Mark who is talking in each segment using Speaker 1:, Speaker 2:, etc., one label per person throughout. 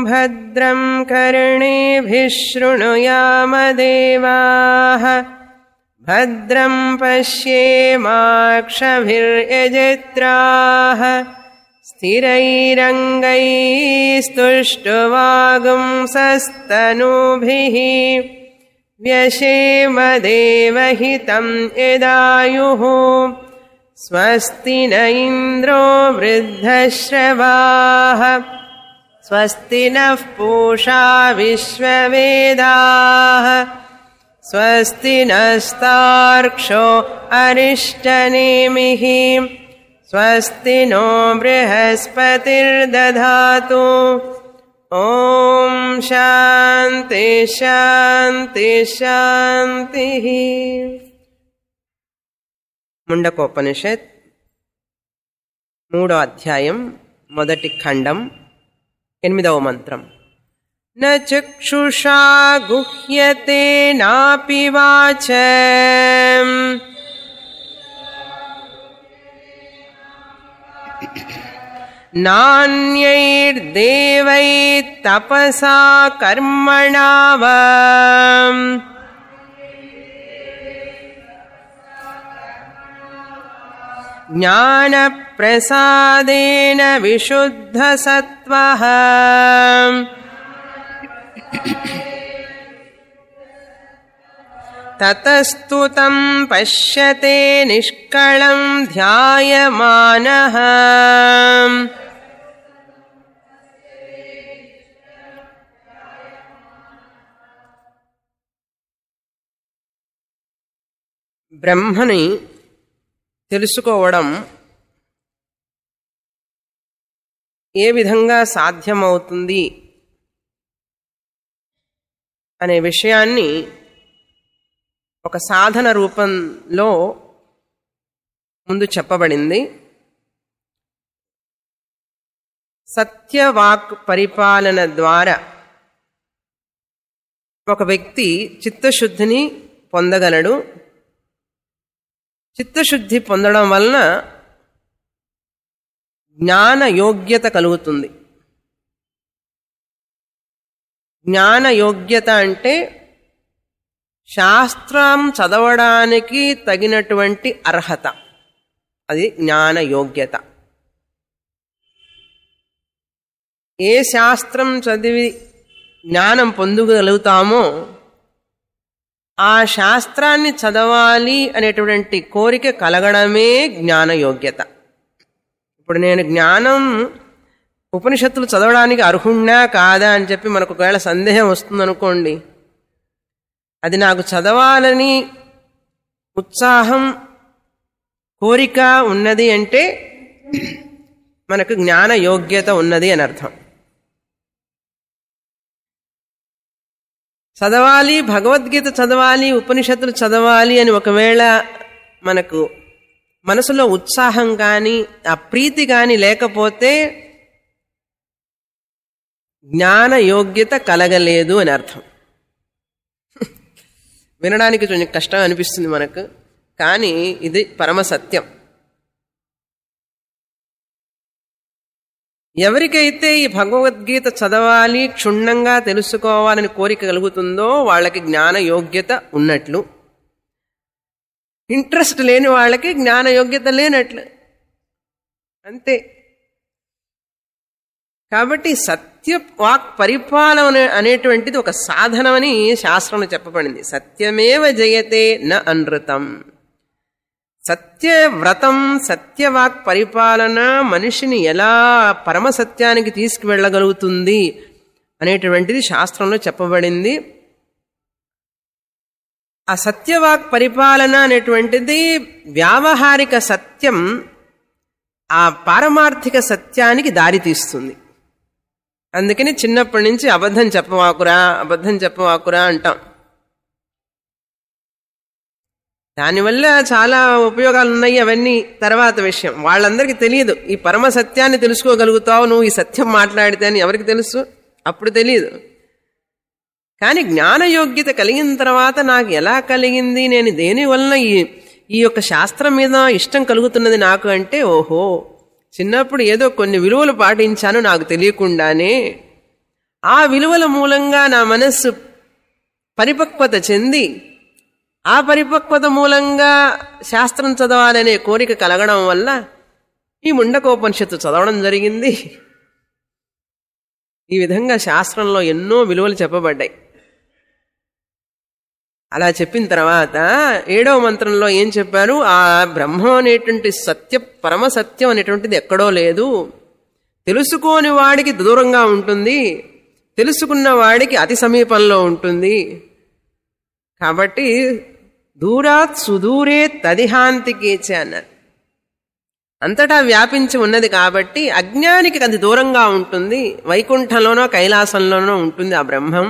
Speaker 1: भद्रं कर्णेभिः शृणुयामदेवाः भद्रं पश्येमाक्षभिर्यजत्राः स्थिरैरङ्गैस्तुष्टुवागुंसस्तनूभिः व्यशेमदेवहितं यदायुः स्वस्ति न इन्द्रो वृद्धश्रवाः स्वस्ति नः पूषा विश्ववेदाः स्वस्ति नस्तार्क्ष्यो अरिष्टनेमिः स्वस्ति नो बृहस्पतिर्दधातु ॐ शान्ति शान्ति शान्तिः ముండకోపనిషత్ మూడో అధ్యాయం మొదటి ఖండం ఎనిమిదవ మంత్రం న చక్షుషా గుహ్యతే నాపి వాచ నాణ్యైర్దేవైస్తపసా కర్మణా వా ज्ञानप्रसादेन विशुद्धसत्त्वः ततस्तु तं पश्यते निष्कळं ध्यायमानः బ్రహ్మని తెలుసుకోవడం ఏ విధంగా సాధ్యమవుతుంది అనే విషయాన్ని ఒక సాధన రూపంలో ముందు చెప్పబడింది సత్యవాక్ పరిపాలన ద్వారా ఒక వ్యక్తి చిత్తశుద్ధిని పొందగలడు చిత్తశుద్ధి పొందడం వలన జ్ఞాన యోగ్యత కలుగుతుంది జ్ఞాన యోగ్యత అంటే శాస్త్రం చదవడానికి తగినటువంటి అర్హత అది జ్ఞాన యోగ్యత ఏ శాస్త్రం చదివి జ్ఞానం పొందగలుగుతామో ఆ శాస్త్రాన్ని చదవాలి అనేటువంటి కోరిక కలగడమే జ్ఞాన యోగ్యత ఇప్పుడు నేను జ్ఞానం ఉపనిషత్తులు చదవడానికి అర్హుణ్ణా కాదా అని చెప్పి మనకు ఒకవేళ సందేహం వస్తుందనుకోండి అది నాకు చదవాలని ఉత్సాహం కోరిక ఉన్నది అంటే మనకు జ్ఞాన యోగ్యత ఉన్నది అని అర్థం చదవాలి భగవద్గీత చదవాలి ఉపనిషత్తులు చదవాలి అని ఒకవేళ మనకు మనసులో ఉత్సాహం కానీ ఆ ప్రీతి కానీ లేకపోతే జ్ఞాన యోగ్యత కలగలేదు అని అర్థం వినడానికి కొంచెం కష్టం అనిపిస్తుంది మనకు కానీ ఇది పరమ సత్యం ఎవరికైతే ఈ భగవద్గీత చదవాలి క్షుణ్ణంగా తెలుసుకోవాలని కోరిక కలుగుతుందో వాళ్ళకి జ్ఞాన యోగ్యత ఉన్నట్లు ఇంట్రెస్ట్ లేని వాళ్ళకి జ్ఞాన యోగ్యత లేనట్లు అంతే కాబట్టి సత్య వాక్ పరిపాలన అనేటువంటిది ఒక సాధనమని శాస్త్రంలో చెప్పబడింది సత్యమేవ జయతే న అనృతం సత్యవ్రతం సత్యవాక్ పరిపాలన మనిషిని ఎలా పరమ సత్యానికి తీసుకువెళ్ళగలుగుతుంది అనేటువంటిది శాస్త్రంలో చెప్పబడింది ఆ సత్యవాక్ పరిపాలన అనేటువంటిది వ్యావహారిక సత్యం ఆ పారమార్థిక సత్యానికి దారితీస్తుంది అందుకని చిన్నప్పటి నుంచి అబద్ధం చెప్పవాకురా అబద్ధం చెప్పవాకురా అంటాం దానివల్ల చాలా ఉపయోగాలు ఉన్నాయి అవన్నీ తర్వాత విషయం వాళ్ళందరికీ తెలియదు ఈ పరమ సత్యాన్ని తెలుసుకోగలుగుతావు నువ్వు ఈ సత్యం మాట్లాడితే అని ఎవరికి తెలుసు అప్పుడు తెలియదు కానీ జ్ఞానయోగ్యత కలిగిన తర్వాత నాకు ఎలా కలిగింది నేను దేని వలన ఈ ఈ యొక్క శాస్త్రం మీద ఇష్టం కలుగుతున్నది నాకు అంటే ఓహో చిన్నప్పుడు ఏదో కొన్ని విలువలు పాటించాను నాకు తెలియకుండానే ఆ విలువల మూలంగా నా మనస్సు పరిపక్వత చెంది ఆ పరిపక్వత మూలంగా శాస్త్రం చదవాలనే కోరిక కలగడం వల్ల ఈ ముండకోపనిషత్తు చదవడం జరిగింది ఈ విధంగా శాస్త్రంలో ఎన్నో విలువలు చెప్పబడ్డాయి అలా చెప్పిన తర్వాత ఏడవ మంత్రంలో ఏం చెప్పారు ఆ బ్రహ్మం అనేటువంటి సత్య పరమ సత్యం అనేటువంటిది ఎక్కడో లేదు తెలుసుకోని వాడికి దూరంగా ఉంటుంది తెలుసుకున్న వాడికి అతి సమీపంలో ఉంటుంది కాబట్టి దూరాత్ సుదూరే తదిహాంతికేచ అన్నారు అంతటా వ్యాపించి ఉన్నది కాబట్టి అజ్ఞానికి అది దూరంగా ఉంటుంది వైకుంఠంలోనో కైలాసంలోనో ఉంటుంది ఆ బ్రహ్మం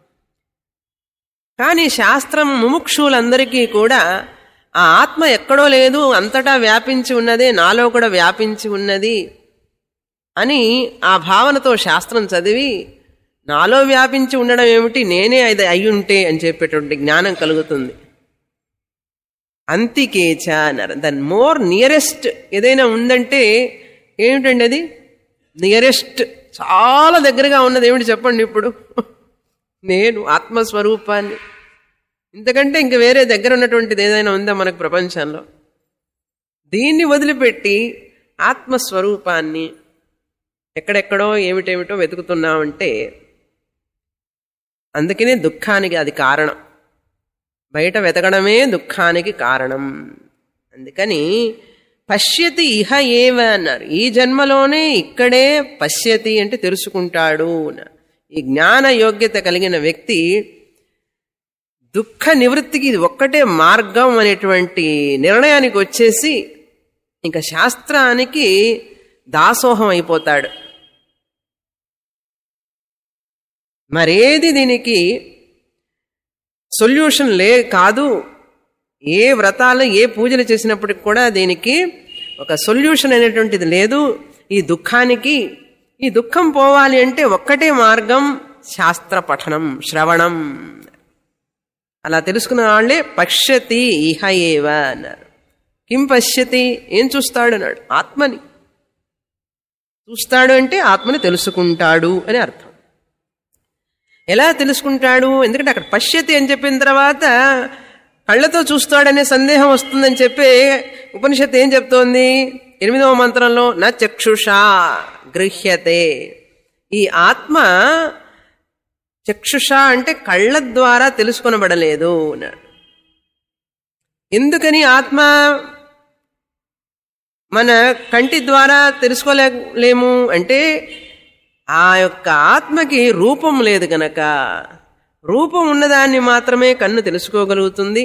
Speaker 1: కానీ శాస్త్రం ముముక్షులందరికీ కూడా ఆ ఆత్మ ఎక్కడో లేదు అంతటా వ్యాపించి ఉన్నదే నాలో కూడా వ్యాపించి ఉన్నది అని ఆ భావనతో శాస్త్రం చదివి నాలో వ్యాపించి ఉండడం ఏమిటి నేనే అది అయ్యుంటే అని చెప్పేటువంటి జ్ఞానం కలుగుతుంది అంతికేచ అన్నారు దాని మోర్ నియరెస్ట్ ఏదైనా ఉందంటే ఏమిటండి అది నియరెస్ట్ చాలా దగ్గరగా ఉన్నది ఏమిటి చెప్పండి ఇప్పుడు నేను ఆత్మస్వరూపాన్ని ఇంతకంటే ఇంక వేరే దగ్గర ఉన్నటువంటిది ఏదైనా ఉందా మనకు ప్రపంచంలో దీన్ని వదిలిపెట్టి ఆత్మస్వరూపాన్ని ఎక్కడెక్కడో ఏమిటేమిటో వెతుకుతున్నామంటే అందుకనే దుఃఖానికి అది కారణం బయట వెతకడమే దుఃఖానికి కారణం అందుకని పశ్యతి ఇహ ఏవ అన్నారు ఈ జన్మలోనే ఇక్కడే పశ్యతి అంటే తెలుసుకుంటాడు అన్నారు. ఈ జ్ఞాన యోగ్యత కలిగిన వ్యక్తి దుఃఖ నివృత్తికి ఇది ఒక్కటే మార్గం అనేటువంటి నిర్ణయానికి వచ్చేసి ఇంకా శాస్త్రానికి దాసోహం అయిపోతాడు మరేది దీనికి సొల్యూషన్ లే కాదు ఏ వ్రతాలు ఏ పూజలు చేసినప్పటికి కూడా దీనికి ఒక సొల్యూషన్ అనేటువంటిది లేదు ఈ దుఃఖానికి ఈ దుఃఖం పోవాలి అంటే ఒక్కటే మార్గం శాస్త్ర పఠనం శ్రవణం అలా తెలుసుకున్న వాళ్ళే పశ్యతి ఇహ ఏవ అన్నారు కిం పశ్యతి ఏం చూస్తాడు అన్నాడు ఆత్మని చూస్తాడు అంటే ఆత్మని తెలుసుకుంటాడు అని అర్థం ఎలా తెలుసుకుంటాడు ఎందుకంటే అక్కడ పశ్యతి అని చెప్పిన తర్వాత కళ్ళతో చూస్తాడనే సందేహం వస్తుందని చెప్పి ఉపనిషత్తు ఏం చెప్తోంది ఎనిమిదవ మంత్రంలో నా చక్షుషా గృహ్యతే ఈ ఆత్మ చక్షుష అంటే కళ్ళ ద్వారా తెలుసుకొనబడలేదు అన్నాడు ఎందుకని ఆత్మ మన కంటి ద్వారా తెలుసుకోలేము అంటే ఆ యొక్క ఆత్మకి రూపం లేదు గనక రూపం ఉన్నదాన్ని మాత్రమే కన్ను తెలుసుకోగలుగుతుంది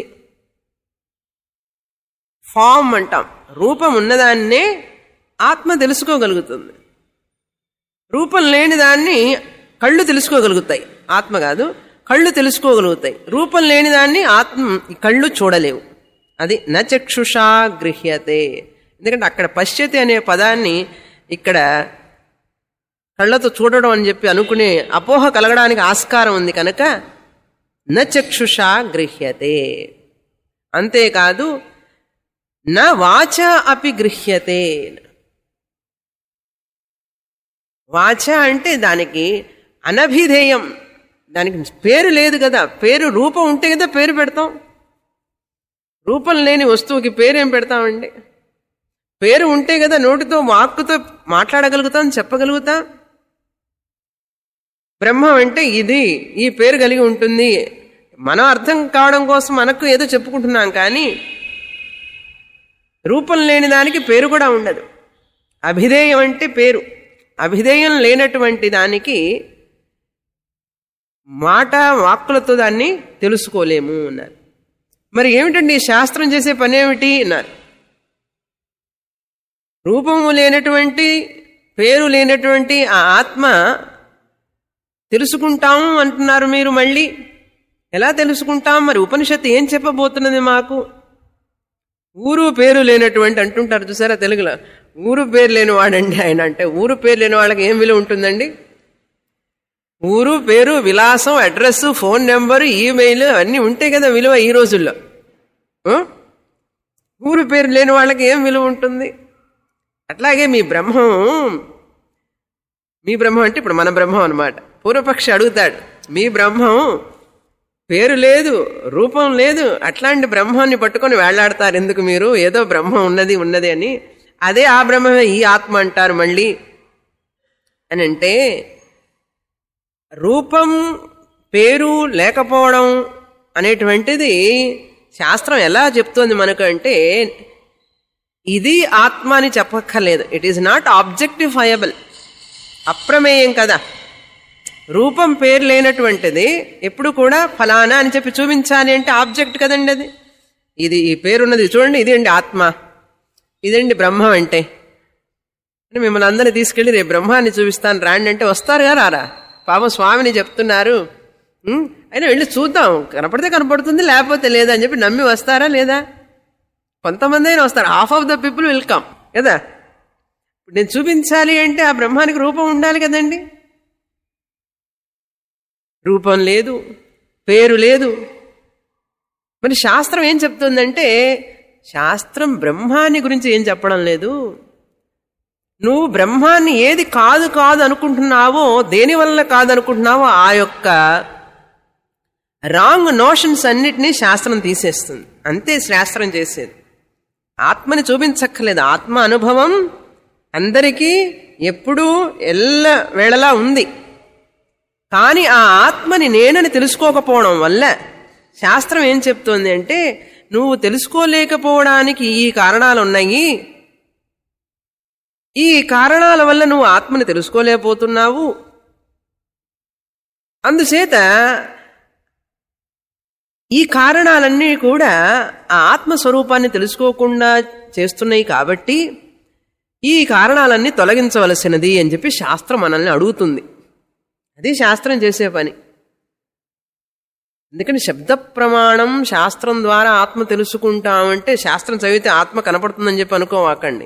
Speaker 1: ఫామ్ అంటాం రూపం ఉన్నదాన్నే ఆత్మ తెలుసుకోగలుగుతుంది రూపం లేని దాన్ని కళ్ళు తెలుసుకోగలుగుతాయి ఆత్మ కాదు కళ్ళు తెలుసుకోగలుగుతాయి రూపం లేని దాన్ని ఆత్మ కళ్ళు చూడలేవు అది నచక్షుషా గృహ్యతే ఎందుకంటే అక్కడ పశ్యతి అనే పదాన్ని ఇక్కడ కళ్ళతో చూడడం అని చెప్పి అనుకునే అపోహ కలగడానికి ఆస్కారం ఉంది కనుక నచక్షుషా గృహ్యతే అంతేకాదు నా వాచ అపి గృహ్యతే వాచ అంటే దానికి అనభిధేయం దానికి పేరు లేదు కదా పేరు రూపం ఉంటే కదా పేరు పెడతాం రూపం లేని వస్తువుకి పేరేం పెడతామండి పేరు ఉంటే కదా నోటితో వాక్కుతో మాట్లాడగలుగుతాం చెప్పగలుగుతాం బ్రహ్మం అంటే ఇది ఈ పేరు కలిగి ఉంటుంది మనం అర్థం కావడం కోసం మనకు ఏదో చెప్పుకుంటున్నాం కానీ రూపం లేని దానికి పేరు కూడా ఉండదు అభిధేయం అంటే పేరు అభిధేయం లేనటువంటి దానికి మాట వాక్కులతో దాన్ని తెలుసుకోలేము అన్నారు మరి ఏమిటండి ఈ శాస్త్రం చేసే పని ఏమిటి అన్నారు రూపము లేనటువంటి పేరు లేనటువంటి ఆ ఆత్మ తెలుసుకుంటాము అంటున్నారు మీరు మళ్ళీ ఎలా తెలుసుకుంటాం మరి ఉపనిషత్తు ఏం చెప్పబోతున్నది మాకు ఊరు పేరు లేనటువంటి అంటుంటారు చూసారా తెలుగులో ఊరు పేరు లేని వాడండి ఆయన అంటే ఊరు పేరు లేని వాళ్ళకి ఏం విలువ ఉంటుందండి ఊరు పేరు విలాసం అడ్రస్ ఫోన్ నెంబరు ఈమెయిల్ అన్నీ ఉంటాయి కదా విలువ ఈ రోజుల్లో ఆ? ఊరు పేరు లేని వాళ్ళకి ఏం విలువ ఉంటుంది అట్లాగే మీ బ్రహ్మం మీ బ్రహ్మం అంటే ఇప్పుడు మన బ్రహ్మం అనమాట పూర్వపక్షి అడుగుతాడు మీ బ్రహ్మం పేరు లేదు రూపం లేదు అట్లాంటి బ్రహ్మాన్ని పట్టుకొని వేళ్లాడతారు ఎందుకు మీరు ఏదో బ్రహ్మం ఉన్నది ఉన్నది అని అదే ఆ బ్రహ్మమే ఈ ఆత్మ అంటారు మళ్ళీ అని అంటే రూపం పేరు లేకపోవడం అనేటువంటిది శాస్త్రం ఎలా చెప్తోంది మనకు అంటే ఇది ఆత్మ అని చెప్పక్కర్లేదు ఇట్ ఈస్ నాట్ ఆబ్జెక్టిఫైయబుల్ అప్రమేయం కదా రూపం పేరు లేనటువంటిది ఎప్పుడు కూడా ఫలానా అని చెప్పి చూపించాలి అంటే ఆబ్జెక్ట్ కదండి అది ఇది ఈ పేరున్నది చూడండి ఇదేంటి ఆత్మ ఇదండి బ్రహ్మం అంటే అని మిమ్మల్ని అందరినీ తీసుకెళ్ళి రేపు బ్రహ్మాన్ని చూపిస్తాను రాండి అంటే వస్తారుగా రారా పాపం స్వామిని చెప్తున్నారు ఉం? అయినా వెళ్ళి చూద్దాం కనపడితే కనపడుతుంది లేకపోతే లేదా అని చెప్పి నమ్మి వస్తారా లేదా కొంతమంది అయినా వస్తారు half of the people welcome కదా ఇప్పుడు నేను చూపించాలి అంటే ఆ బ్రహ్మానికి రూపం ఉండాలి కదండి రూపం లేదు పేరు లేదు మరి శాస్త్రం ఏం చెప్తుందంటే శాస్త్రం బ్రహ్మాన్ని గురించి ఏం చెప్పడం లేదు నువ్వు బ్రహ్మాన్ని ఏది కాదు కాదు అనుకుంటున్నావో దేని వల్ల కాదు అనుకుంటున్నావో ఆ యొక్క రాంగ్ నోషన్స్ అన్నిటినీ శాస్త్రం తీసేస్తుంది అంతే శాస్త్రం చేసేది ఆత్మని చూపించక్కర్లేదు ఆత్మ అనుభవం అందరికీ ఎప్పుడూ ఎల్ల వేళలా ఉంది కానీ ఆ ఆత్మని నేనని తెలుసుకోకపోవడం వల్ల శాస్త్రం ఏం చెప్తోంది అంటే నువ్వు తెలుసుకోలేకపోవడానికి ఈ కారణాలు ఉన్నాయి ఈ కారణాల వల్ల నువ్వు ఆత్మని తెలుసుకోలేకపోతున్నావు అందుచేత ఈ కారణాలన్నీ కూడా ఆ ఆత్మస్వరూపాన్ని తెలుసుకోకుండా చేస్తున్నాయి కాబట్టి ఈ కారణాలన్నీ తొలగించవలసినది అని చెప్పి శాస్త్రం మనల్ని అడుగుతుంది అది శాస్త్రం చేసే పని ఎందుకని శబ్ద ప్రమాణం శాస్త్రం ద్వారా ఆత్మ తెలుసుకుంటామంటే శాస్త్రం చదివితే ఆత్మ కనపడుతుందని చెప్పి అనుకోవాకండి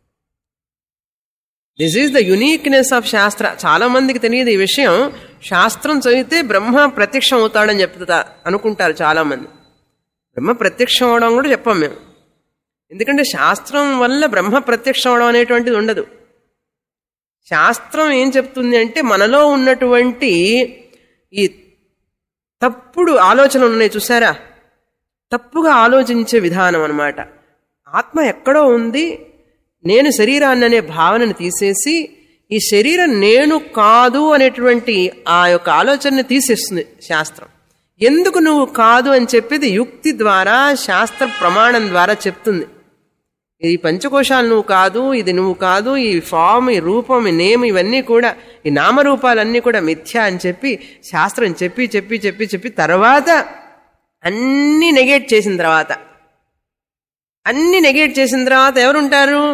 Speaker 1: this is the uniqueness of shastra చాలా మందికి తెలియదు ఈ విషయం శాస్త్రం చదివితే బ్రహ్మ ప్రత్యక్షం అవుతాడని చెప్తా అనుకుంటారు చాలా మంది బ్రహ్మ ప్రత్యక్షం అవడం కూడా చెప్పాం మేము ఎందుకంటే శాస్త్రం వల్ల బ్రహ్మ ప్రత్యక్షం అవడం అనేటువంటిది ఉండదు శాస్త్రం ఏం చెప్తుంది అంటే మనలో ఉన్నటువంటి ఈ తప్పుడు ఆలోచనలు ఉన్నాయి చూసారా తప్పుగా ఆలోచించే విధానం అన్నమాట ఆత్మ ఎక్కడో ఉంది నేను శరీరాన్ని అనే భావనను తీసేసి ఈ శరీరం నేను కాదు అనేటువంటి ఆ యొక్క ఆలోచనని తీసేస్తుంది శాస్త్రం ఎందుకు నువ్వు కాదు అని చెప్పేది యుక్తి ద్వారా శాస్త్ర ప్రమాణం ద్వారా చెప్తుంది ఈ పంచకోశాలు నువ్వు కాదు ఇది నువ్వు కాదు ఈ ఫామ్ ఈ రూపం ఈ నేమ్ ఇవన్నీ కూడా ఈ నామరూపాలన్నీ కూడా మిథ్య అని చెప్పి శాస్త్రం చెప్పి చెప్పి చెప్పి చెప్పి తర్వాత అన్నీ నెగేట్ చేసిన తర్వాత అన్ని నెగేట్ చేసిన తర్వాత ఎవరుంటారు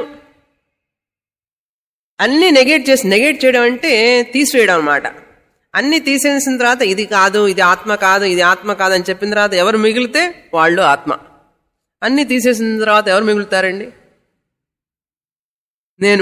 Speaker 1: అన్ని నెగేట్ చేసి నెగేట్ చేయడం అంటే తీసివేయడం అనమాట అన్ని తీసేసిన తర్వాత ఇది కాదు ఇది ఆత్మ కాదు ఇది ఆత్మ కాదు అని చెప్పిన తర్వాత ఎవరు మిగిలితే వాళ్ళు ఆత్మ అన్ని తీసేసిన తర్వాత ఎవరు మిగులుతారండి నేను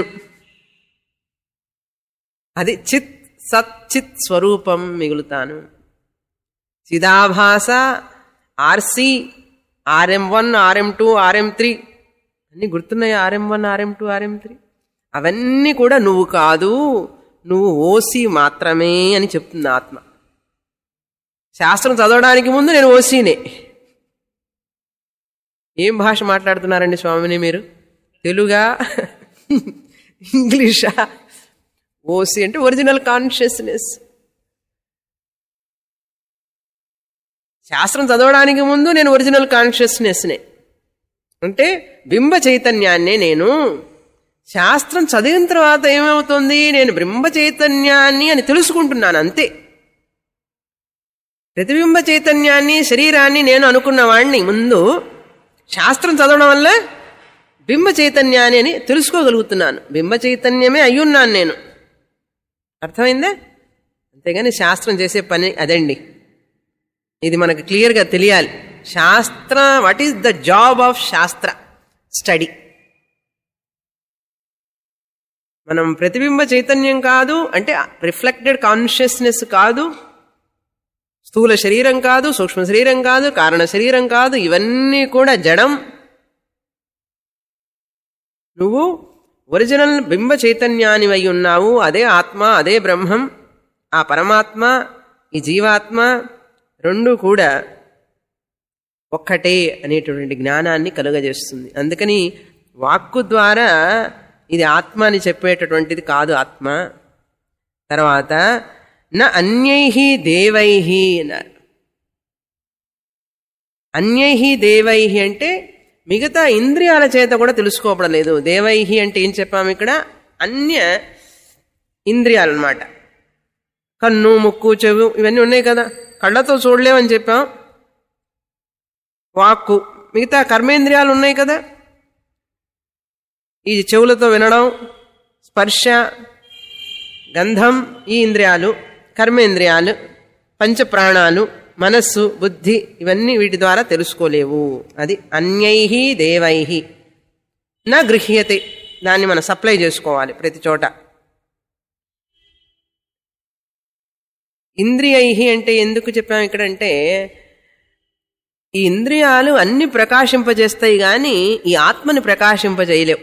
Speaker 1: అది చిత్ సచ్చిత్ స్వరూపం మిగులుతాను చిదాభాస RC RM one RM two RM three అన్ని గుర్తున్నాయి RM one RM two RM three అవన్నీ కూడా నువ్వు కాదు నువ్వు ఓసి మాత్రమే అని చెప్తుంది ఆత్మ శాస్త్రం చదవడానికి ముందు నేను ఓసీనే ఏం భాష మాట్లాడుతున్నారండి స్వామిని మీరు తెలుగా ఇంగ్లీషా ఓసి అంటే ఒరిజినల్ కాన్షియస్నెస్ శాస్త్రం చదవడానికి ముందు నేను ఒరిజినల్ కాన్షియస్నెస్నే అంటే బింబ చైతన్యాన్నే నేను శాస్త్రం చదివిన తర్వాత ఏమవుతుంది నేను బింబ చైతన్యాన్ని అని తెలుసుకుంటున్నాను అంతే ప్రతిబింబ చైతన్యాన్ని శరీరాన్ని నేను అనుకున్న వాడిని ముందు శాస్త్రం చదవడం వల్ల బింబ చైతన్యాన్ని అని తెలుసుకోగలుగుతున్నాను బింబ చైతన్యమే అయ్యున్నాను నేను అర్థమైందా అంతేగాని శాస్త్రం చేసే పని అదండి ఇది మనకు క్లియర్గా తెలియాలి శాస్త్ర what is the job of shastra study మనం ప్రతిబింబ చైతన్యం కాదు అంటే రిఫ్లెక్టెడ్ కాన్షియస్నెస్ కాదు స్థూల శరీరం కాదు సూక్ష్మ శరీరం కాదు కారణ శరీరం కాదు ఇవన్నీ కూడా జడం నువ్వు ఒరిజినల్ బింబ చైతన్యానివై ఉన్నావు అదే ఆత్మ అదే బ్రహ్మం ఆ పరమాత్మ ఈ జీవాత్మ రెండు కూడా ఒక్కటే అనేటువంటి జ్ఞానాన్ని కలుగజేస్తుంది అందుకని వాక్కు ద్వారా ఇది ఆత్మ అని చెప్పేటటువంటిది కాదు ఆత్మ తర్వాత న అన్యై దేవై అన్నారు అన్యై దేవై అంటే మిగతా ఇంద్రియాల చేత కూడా తెలుసుకోవడం లేదు దేవై అంటే ఏం చెప్పాము ఇక్కడ అన్య ఇంద్రియాలు అన్నమాట కన్ను ముక్కు చెవు ఇవన్నీ ఉన్నాయి కదా కళ్ళతో చూడలేవని చెప్పాం వాక్కు మిగతా కర్మేంద్రియాలు ఉన్నాయి కదా ఈ చెవులతో వినడం స్పర్శ గంధం ఈ ఇంద్రియాలు కర్మేంద్రియాలు పంచప్రాణాలు మనస్సు బుద్ధి ఇవన్నీ వీటి ద్వారా తెలుసుకోలేవు అది అన్యై దేవై నా గృహ్యతే దాన్ని మనం సప్లై చేసుకోవాలి ప్రతి చోట ఇంద్రియై అంటే ఎందుకు చెప్పాము ఇక్కడ అంటే ఈ ఇంద్రియాలు అన్ని ప్రకాశింపజేస్తాయి కానీ ఈ ఆత్మని ప్రకాశింపజేయలేవు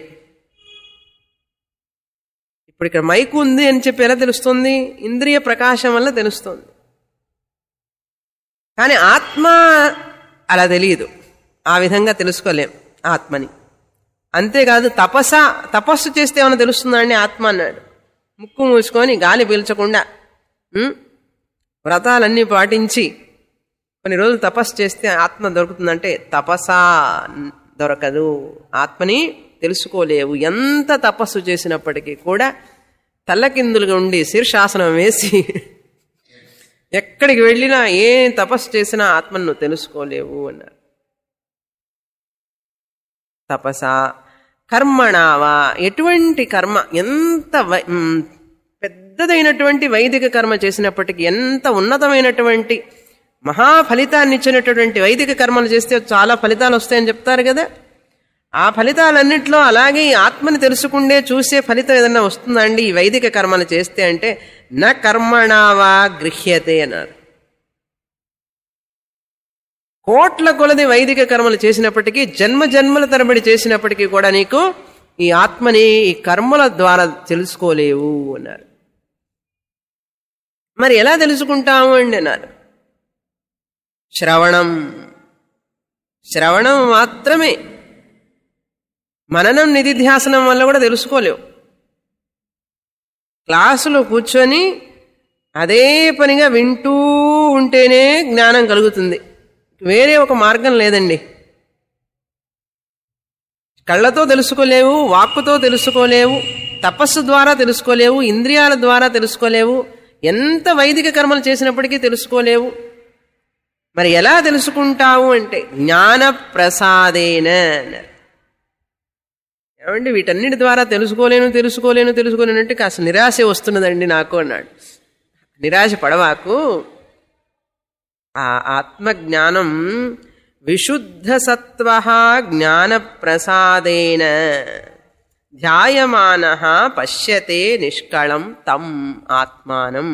Speaker 1: ఇప్పుడు ఇక్కడ మైకు ఉంది అని చెప్పి ఎలా తెలుస్తుంది ఇంద్రియ ప్రకాశం వల్ల తెలుస్తుంది కానీ ఆత్మ అలా తెలియదు ఆ విధంగా తెలుసుకోలేం ఆత్మని అంతేకాదు తపస తపస్సు చేస్తే ఏమైనా తెలుస్తుందా అండి ఆత్మ అన్నాడు ముక్కు మూసుకొని గాలి పీల్చకుండా ఉం? వ్రతాలన్నీ పాటించి కొన్ని రోజులు తపస్సు చేస్తే ఆత్మ దొరుకుతుందంటే తపస దొరకదు ఆత్మని తెలుసుకోలేవు ఎంత తపస్సు చేసినప్పటికీ కూడా తల్లకిందులుగా ఉండి శీర్షాసనం వేసి ఎక్కడికి వెళ్ళినా ఏం తపస్సు చేసినా ఆత్మను నువ్వు తెలుసుకోలేవు అన్నారు తపస కర్మణావా ఎటువంటి కర్మ ఎంత వై- మ్, పెద్దదైనటువంటి వైదిక కర్మ చేసినప్పటికీ ఎంత ఉన్నతమైనటువంటి మహా ఫలితాన్ని ఇచ్చినటువంటి వైదిక కర్మలు చేస్తే చాలా ఫలితాలు వస్తాయని చెప్తారు కదా ఆ ఫలితాలన్నింటిలో అలాగే ఈ ఆత్మని తెలుసుకుండే చూసే ఫలితం ఏదన్నా వస్తుందా అండి ఈ వైదిక కర్మలు చేస్తే అంటే నా కర్మణావా గృహ్యతే అన్నారు కోట్ల కొలది వైదిక కర్మలు చేసినప్పటికీ జన్మ జన్మల తరబడి చేసినప్పటికీ కూడా నీకు ఈ ఆత్మని ఈ కర్మల ద్వారా తెలుసుకోలేవు అన్నారు మరి ఎలా తెలుసుకుంటాము అండి అన్నారు శ్రవణం శ్రవణం మాత్రమే మననం నిధిధ్యాసనం వల్ల కూడా తెలుసుకోలేవు క్లాసులో కూర్చొని అదే పనిగా వింటూ ఉంటేనే జ్ఞానం కలుగుతుంది వేరే ఒక మార్గం లేదండి కళ్ళతో తెలుసుకోలేవు వాక్కుతో తెలుసుకోలేవు తపస్సు ద్వారా తెలుసుకోలేవు ఇంద్రియాల ద్వారా తెలుసుకోలేవు ఎంత వైదిక కర్మలు చేసినప్పటికీ తెలుసుకోలేవు మరి ఎలా తెలుసుకుంటావు అంటే జ్ఞాన ప్రసాదేన అన్నారు ఏమండి వీటన్నిటి ద్వారా తెలుసుకోలేను తెలుసుకోలేను తెలుసుకోలేను అంటే కాస్త నిరాశ వస్తున్నదండి నాకు అన్నాడు నిరాశ పడవాకు ఆ ఆత్మజ్ఞానం విశుద్ధ సత్వ జ్ఞాన ప్రసాదేన ధ్యాయమాన పశ్యతే నిష్కళం తం ఆత్మానం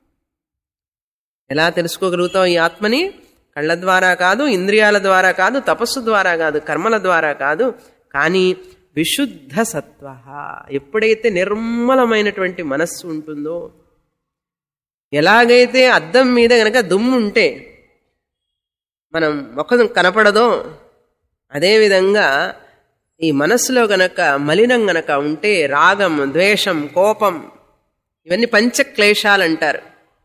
Speaker 1: ఎలా తెలుసుకోగలుగుతాం ఈ ఆత్మని కళ్ళ ద్వారా కాదు ఇంద్రియాల ద్వారా కాదు తపస్సు ద్వారా కాదు కర్మల ద్వారా కాదు కానీ విశుద్ధ సత్వ ఎప్పుడైతే నిర్మలమైనటువంటి మనస్సు ఉంటుందో ఎలాగైతే అద్దం మీద గనక దుమ్ము ఉంటే మనం ముఖం కనపడదో అదేవిధంగా ఈ మనస్సులో గనక మలినం గనక ఉంటే రాగం ద్వేషం కోపం ఇవన్నీ పంచక్లేశాలు అంటారు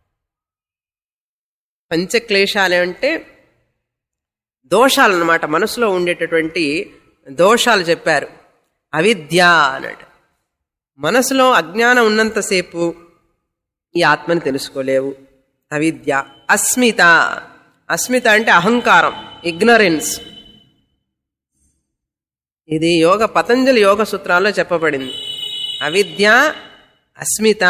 Speaker 1: పంచక్లేశాలు అంటే దోషాలు అన్నమాట మనసులో ఉండేటటువంటి దోషాలు చెప్పారు అవిద్య అన్నట్టు మనసులో అజ్ఞానం ఉన్నంతసేపు ఈ ఆత్మని తెలుసుకోలేవు అవిద్య అస్మిత అస్మిత అంటే అహంకారం ఇగ్నరెన్స్ ఇది యోగ పతంజలి యోగ సూత్రాల్లో చెప్పబడింది అవిద్య అస్మిత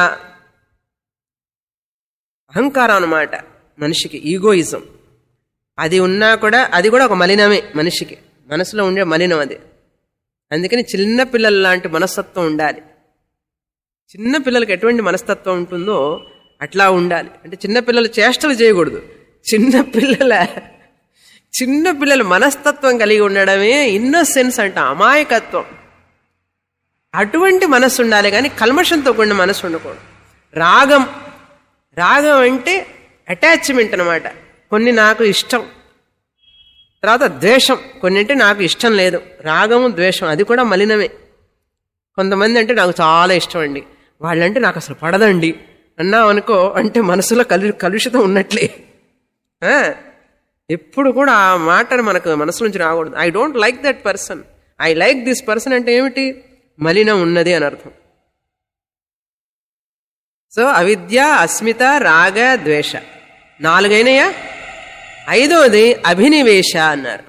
Speaker 1: అహంకారం అన్నమాట మనిషికి ఈగోయిజం అది ఉన్నా కూడా అది కూడా ఒక మలినమే మనిషికి మనసులో ఉండే మలినం అది అందుకని చిన్న పిల్లల లాంటి మనస్తత్వం ఉండాలి చిన్న పిల్లలకి ఎటువంటి మనస్తత్వం ఉంటుందో అట్లా ఉండాలి అంటే చిన్న పిల్లలు చేష్టలు చేయకూడదు చిన్న పిల్లల చిన్న పిల్లల మనస్తత్వం కలిగి ఉండడమే ఇన్నోసెన్స్ అంట అమాయకత్వం అటువంటి మనస్సు ఉండాలి కానీ కల్మషంతో కూడిన మనస్సు ఉండకూడదు రాగం రాగం అంటే అటాచ్మెంట్ అనమాట కొన్ని నాకు ఇష్టం తర్వాత ద్వేషం కొన్నింటి నాకు ఇష్టం లేదు రాగము ద్వేషం అది కూడా మలినమే కొంతమంది అంటే నాకు చాలా ఇష్టం అండి వాళ్ళంటే నాకు అసలు పడదండి అన్నావు అనుకో అంటే మనసులో కలు కలుషితం ఉన్నట్లే ఆ? ఎప్పుడు కూడా ఆ మాటను మనకు మనసు నుంచి రాకూడదు I don't like that person I like this person అంటే ఏమిటి మలినం ఉన్నది అని అర్థం సో అవిద్య అస్మిత రాగ ద్వేష నాలుగైనయా ఐదవది అభినివేశ అన్నారు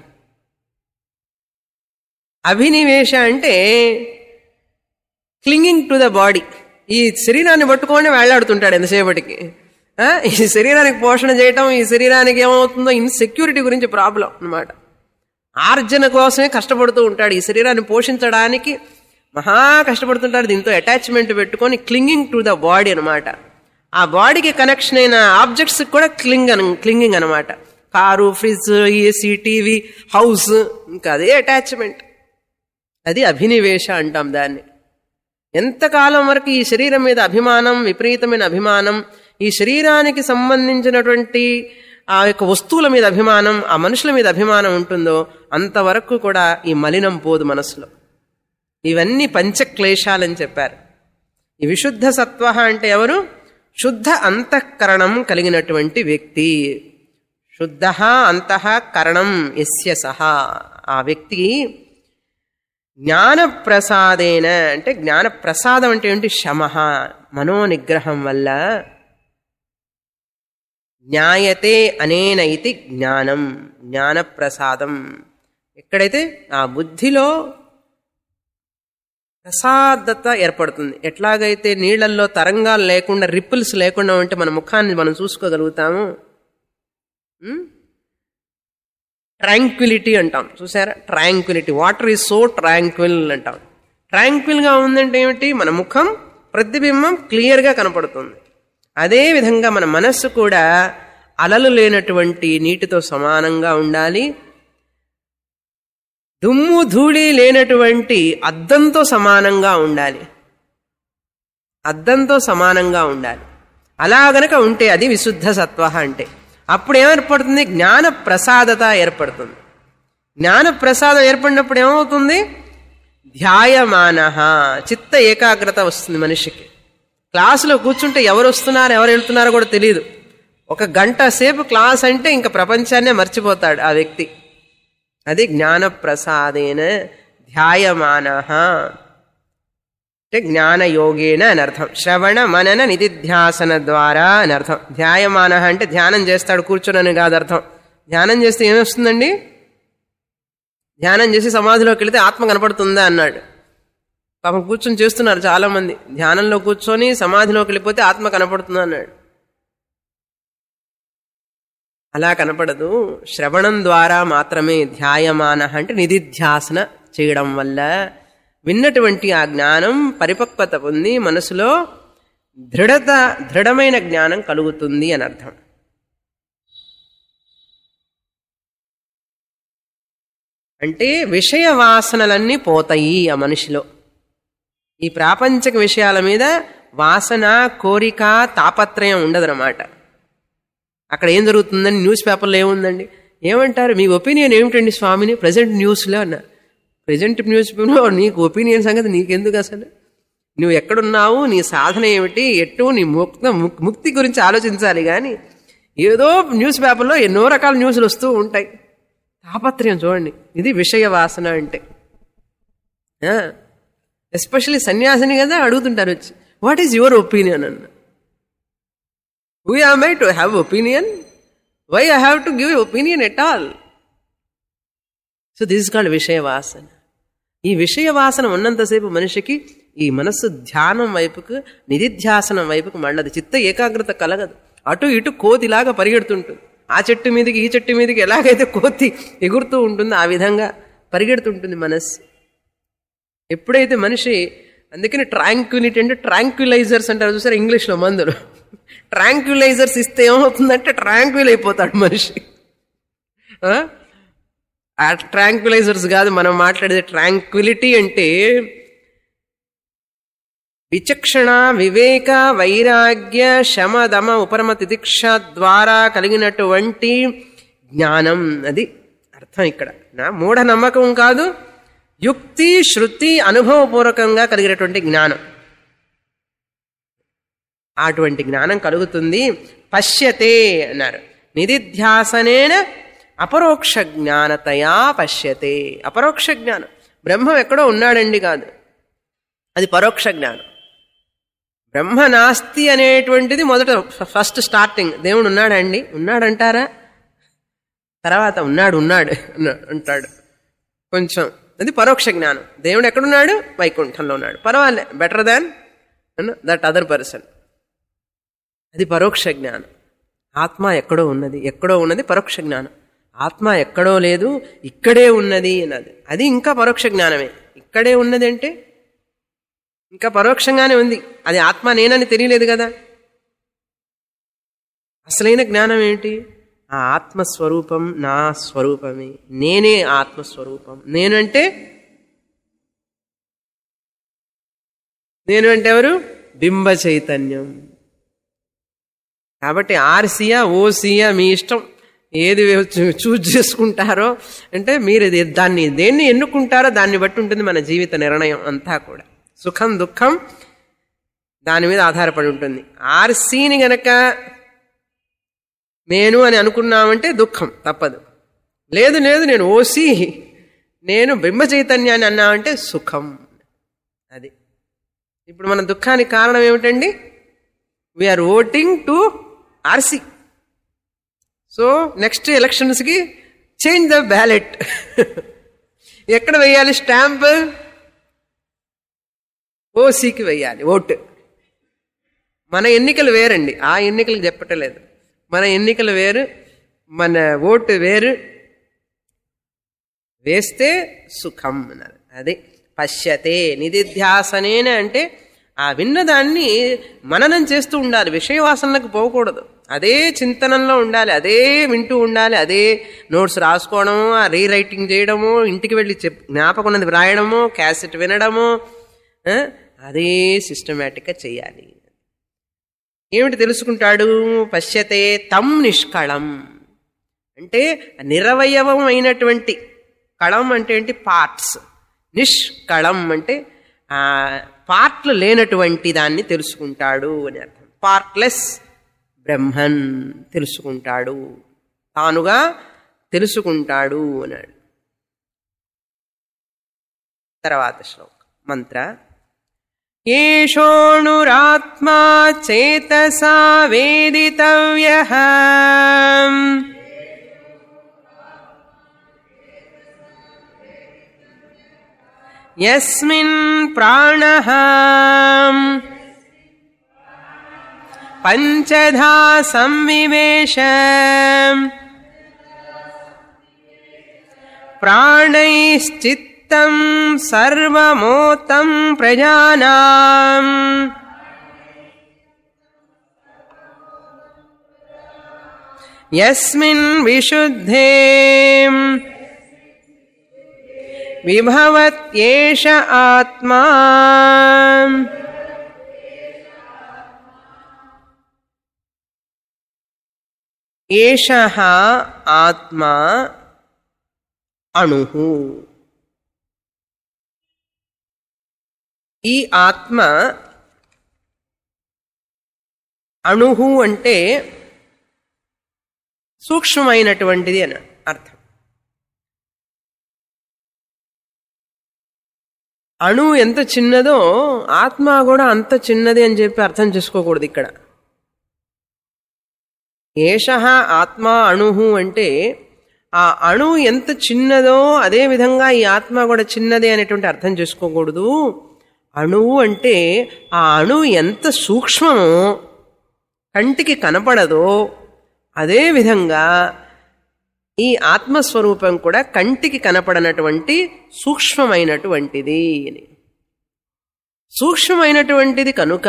Speaker 1: అభినివేశ అంటే క్లింగింగ్ టు ద బాడీ ఈ శరీరాన్ని పట్టుకొని వేళ్లాడుతుంటాడు ఎంతసేపటికి ఆ, ఈ శరీరానికి పోషణ చేయటం ఈ శరీరానికి ఏమవుతుందో ఇన్సెక్యూరిటీ గురించి ప్రాబ్లం అన్నమాట ఆర్జన కోసమే కష్టపడుతూ ఉంటాడు ఈ శరీరాన్ని పోషించడానికి మహా కష్టపడుతుంటాడు దీంతో అటాచ్మెంట్ పెట్టుకొని క్లింగింగ్ టు ద బాడీ అనమాట ఆ బాడీకి కనెక్షన్ అయిన ఆబ్జెక్ట్స్ కూడా క్లింగ్ అన క్లింగింగ్ అనమాట car fridge AC TV house ఇంకా అదే అటాచ్మెంట్ అది అభినివేశ అంటాం దాన్ని ఎంతకాలం వరకు ఈ శరీరం మీద అభిమానం విపరీతమైన అభిమానం ఈ శరీరానికి సంబంధించినటువంటి ఆ యొక్క వస్తువుల మీద అభిమానం ఆ మనుషుల మీద అభిమానం ఉంటుందో అంతవరకు కూడా ఈ మలినం పోదు మనసులో ఇవన్నీ పంచక్లేశాలని చెప్పారు ఈ విశుద్ధ సత్వ అంటే ఎవరు శుద్ధ అంతఃకరణం కలిగినటువంటి వ్యక్తి శుద్ధ అంతఃకరణం ఎస్య సహా ఆ వ్యక్తి జ్ఞాన ప్రసాదేన అంటే జ్ఞాన ప్రసాదం అంటే ఏంటి శమ మనోనిగ్రహం వల్ల జ్ఞాయతే అనేన ఇది జ్ఞానం జ్ఞాన ప్రసాదం ఎక్కడైతే ఆ బుద్ధిలో ప్రసాదత ఏర్పడుతుంది ఎట్లాగైతే నీళ్లల్లో తరంగాలు లేకుండా రిప్పుల్స్ లేకుండా ఉంటే మన ముఖాన్ని మనం చూసుకోగలుగుతాము ట్రాంక్విలిటీ అంటాం చూసారా tranquility water is so tranquil అంటాం ట్రాంక్విల్గా ఉందంటే ఏమిటి మన ముఖం ప్రతిబింబం క్లియర్గా కనపడుతుంది అదే విధంగా మన మనస్సు కూడా అలలు లేనటువంటి నీటితో సమానంగా ఉండాలి దుమ్ము ధూళి లేనటువంటి అద్దంతో సమానంగా ఉండాలి అద్దంతో సమానంగా ఉండాలి అలా గనక ఉంటే అది విశుద్ధ సత్వ అంటే అప్పుడు ఏమేర్పడుతుంది జ్ఞాన ప్రసాదత ఏర్పడుతుంది జ్ఞాన ప్రసాదం ఏర్పడినప్పుడు ఏమవుతుంది ధ్యాయమాన చిత్త ఏకాగ్రత వస్తుంది మనిషికి క్లాసులో కూర్చుంటే ఎవరు వస్తున్నారు ఎవరు వెళ్తున్నారో కూడా తెలియదు ఒక గంట సేపు క్లాస్ అంటే ఇంకా ప్రపంచాన్నే మర్చిపోతాడు ఆ వ్యక్తి అది జ్ఞాన ప్రసాదేన ధ్యాయమాన అంటే జ్ఞానయోగేన అని అర్థం శ్రవణ మనన నిధిధ్యాసన ద్వారా అని అర్థం ధ్యాయమాన అంటే ధ్యానం చేస్తాడు కూర్చొనని కాదు అర్థం ధ్యానం చేస్తే ఏమొస్తుందండి ధ్యానం చేసి సమాధిలోకి వెళితే ఆత్మ కనపడుతుందా అన్నాడు పాపం కూర్చొని చేస్తున్నారు చాలా మంది ధ్యానంలో కూర్చొని సమాధిలోకి వెళ్ళిపోతే ఆత్మ కనపడుతుందా అన్నాడు అలా కనపడదు శ్రవణం ద్వారా మాత్రమే ధ్యాయమాన అంటే నిధిధ్యాసన చేయడం వల్ల విన్నటువంటి ఆ జ్ఞానం పరిపక్వత పొంది మనసులో దృఢత దృఢమైన జ్ఞానం కలుగుతుంది అని అర్థం అంటే విషయ వాసనలన్నీ పోతాయి ఆ మనిషిలో ఈ ప్రాపంచక విషయాల మీద వాసన కోరిక తాపత్రయం ఉండదన్నమాట అక్కడ ఏం జరుగుతుందని న్యూస్ పేపర్లో ఏముందండి ఏమంటారు మీ ఒపీనియన్ ఏమిటండి స్వామిని ప్రజెంట్ న్యూస్లో అన్నారు ప్రజెంట్ న్యూస్ పేపర్లో నీకు ఒపీనియన్ సంగతి నీకెందుకు అసలు నువ్వు ఎక్కడున్నావు నీ సాధన ఏమిటి ఎట్టు నీ ముక్త ముక్- ముక్తి గురించి ఆలోచించాలి కానీ ఏదో న్యూస్ పేపర్లో ఎన్నో రకాల న్యూస్లు వస్తూ ఉంటాయి తాపత్రయం చూడండి ఇది విషయ వాసన అంటే ఎస్పెషల్లీ సన్యాసిని కదా అడుగుతుంటారు వచ్చి వాట్ ఈజ్ యువర్ ఒపీనియన్ అన్న we are my to have opinion why I have to give opinion at all so this called vishaya vasana ఈ విషయ వాసన ఉన్నంతసేపు మనిషికి ఈ మనస్సు ధ్యానం వైపుకు నిధిధ్యాసనం వైపుకు మళ్ళది చిత్త ఏకాగ్రత కలగదు అటు ఇటు కోతిలాగా పరిగెడుతుంటుంది ఆ చెట్టు మీదకి ఈ చెట్టు మీదకి ఎలాగైతే కోతి ఎగురుతూ ఉంటుందో ఆ విధంగా పరిగెడుతుంటుంది మనస్సు ఎప్పుడైతే మనిషి అందుకని ట్రాంక్యులిటీ అంటే ట్రాంక్యులైజర్స్ అంటారు చూసారు ఇంగ్లీష్లో మందులు ట్రాంక్యులైజర్స్ ఇస్తే ఏమవుతుందంటే ట్రాంక్విల్ అయిపోతాడు మనిషి ఆ? ఆ ట్రాంక్యులైజర్స్ కాదు మనం మాట్లాడేది ట్రాంక్విలిటీ అంటే విచక్షణ వివేక వైరాగ్య శమదమ ఉపరమ తితిక్ష ద్వారా కలిగినటువంటి జ్ఞానం అది అర్థం ఇక్కడ నా మూఢ నమ్మకం కాదు యుక్తి శృతి అనుభవపూర్వకంగా కలిగినటువంటి జ్ఞానం అటువంటి జ్ఞానం కలుగుతుంది పశ్యతే అన్నారు నిధిధ్యాసనేన అపరోక్ష జ్ఞానతయా పశ్యతే అపరోక్ష జ్ఞానం బ్రహ్మం ఎక్కడో ఉన్నాడండి కాదు అది పరోక్ష జ్ఞానం బ్రహ్మ నాస్తి అనేటువంటిది మొదట ఫస్ట్ స్టార్టింగ్ దేవుడు ఉన్నాడండి ఉన్నాడంటారా తర్వాత ఉన్నాడు ఉన్నాడు అన్న- అంటాడు కొంచెం అది పరోక్ష జ్ఞానం దేవుడు ఎక్కడున్నాడు వైకుంఠంలో ఉన్నాడు పర్వాలే better than that other person అది పరోక్ష జ్ఞానం ఆత్మ ఎక్కడో ఉన్నది ఎక్కడో ఉన్నది పరోక్ష జ్ఞానం ఆత్మ ఎక్కడో లేదు ఇక్కడే ఉన్నది అన్నది అది ఇంకా పరోక్ష జ్ఞానమే ఇక్కడే ఉన్నది అంటే ఇంకా పరోక్షంగానే ఉంది అది ఆత్మ నేనని తెలియలేదు కదా అసలైన జ్ఞానం ఏంటి ఆ ఆత్మస్వరూపం నా స్వరూపమే నేనే ఆత్మస్వరూపం నేను అంటే నేను అంటే ఎవరు బింబ చైతన్యం కాబట్టి ఆర్సియా ఓసియా మీ ఇష్టం ఏది చూ- చూజ్ చేసుకుంటారో అంటే మీరు ఇది- దాన్ని దేన్ని ఎన్నుకుంటారో దాన్ని బట్టి ఉంటుంది మన జీవిత నిర్ణయం అంతా కూడా సుఖం దుఃఖం దాని మీద ఆధారపడి ఉంటుంది ఆర్సీని గనక నేను అని అనుకున్నామంటే దుఃఖం తప్పదు లేదు లేదు నేను ఓసి నేను బ్రహ్మ చైతన్యాన్ని అన్నామంటే సుఖం అది ఇప్పుడు మన దుఃఖానికి కారణం ఏమిటండి we are voting to RC so next ఎలక్షన్స్కి చేంజ్ ద బ్యాలెట్ ఎక్కడ వేయాలి స్టాంప్ ఓసీకి వేయాలి ఓటు మన ఎన్నికలు వేరండి ఆ ఎన్నికలు చెప్పటలేదు మన ఎన్నికలు వేరు మన ఓటు వేరు వేస్తే సుఖం అన్నారు అది పశ్యతే నిధిధ్యాసనేన అంటే ఆ విన్నదాన్ని మననం చేస్తూ ఉండాలి విషయవాసనలకు పోకూడదు అదే చింతనంలో ఉండాలి అదే వింటూ ఉండాలి అదే నోట్స్ రాసుకోవడము ఆ రీరైటింగ్ చేయడము ఇంటికి వెళ్ళి చెప్ జ్ఞాపకం ఉన్నది వ్రాయడము క్యాసెట్ వినడము ఆ, అదే సిస్టమేటిక్గా చేయాలి ఏమిటి తెలుసుకుంటాడు పశ్యతే తం నిష్కళం అంటే నిరవయవం అయినటువంటి కళం అంటే ఏంటి పార్ట్స్ నిష్కళం అంటే ఆ, పార్ట్లు లేనటువంటి దాన్ని తెలుసుకుంటాడు అని అర్థం పార్ట్లెస్ బ్రహ్మన్ తెలుసుకుంటాడు తానుగా తెలుసుకుంటాడు అన్నాడు తర్వాత శ్లోకం మంత్ర ఏషోణురాత్మా చేతసా వేదితవ్య యస్మిన్ ప్రాణ పంచధా సంవివేశ ప్రాణైశ్చిత్తం సర్వమోతం ప్రజానాం యస్మిన్ విశుద్ధే విభవత్యేష ఆత్మా ఏష ఆత్మా అణు ఈ ఆత్మ అణుహు అంటే సూక్ష్మమైనటువంటిది అని అర్థం అణు ఎంత చిన్నదో ఆత్మ కూడా అంత చిన్నది అని చెప్పి అర్థం చేసుకోకూడదు ఇక్కడ ఏష ఆత్మ అణుహు అంటే ఆ అణు ఎంత చిన్నదో అదే విధంగా ఈ ఆత్మ కూడా చిన్నదే అనేటువంటి అర్థం చేసుకోకూడదు అణువు అంటే ఆ అణు ఎంత సూక్ష్మమో కంటికి కనపడదో అదే విధంగా ఈ ఆత్మస్వరూపం కూడా కంటికి కనపడనటువంటి సూక్ష్మమైనటువంటిది అని సూక్ష్మమైనటువంటిది కనుక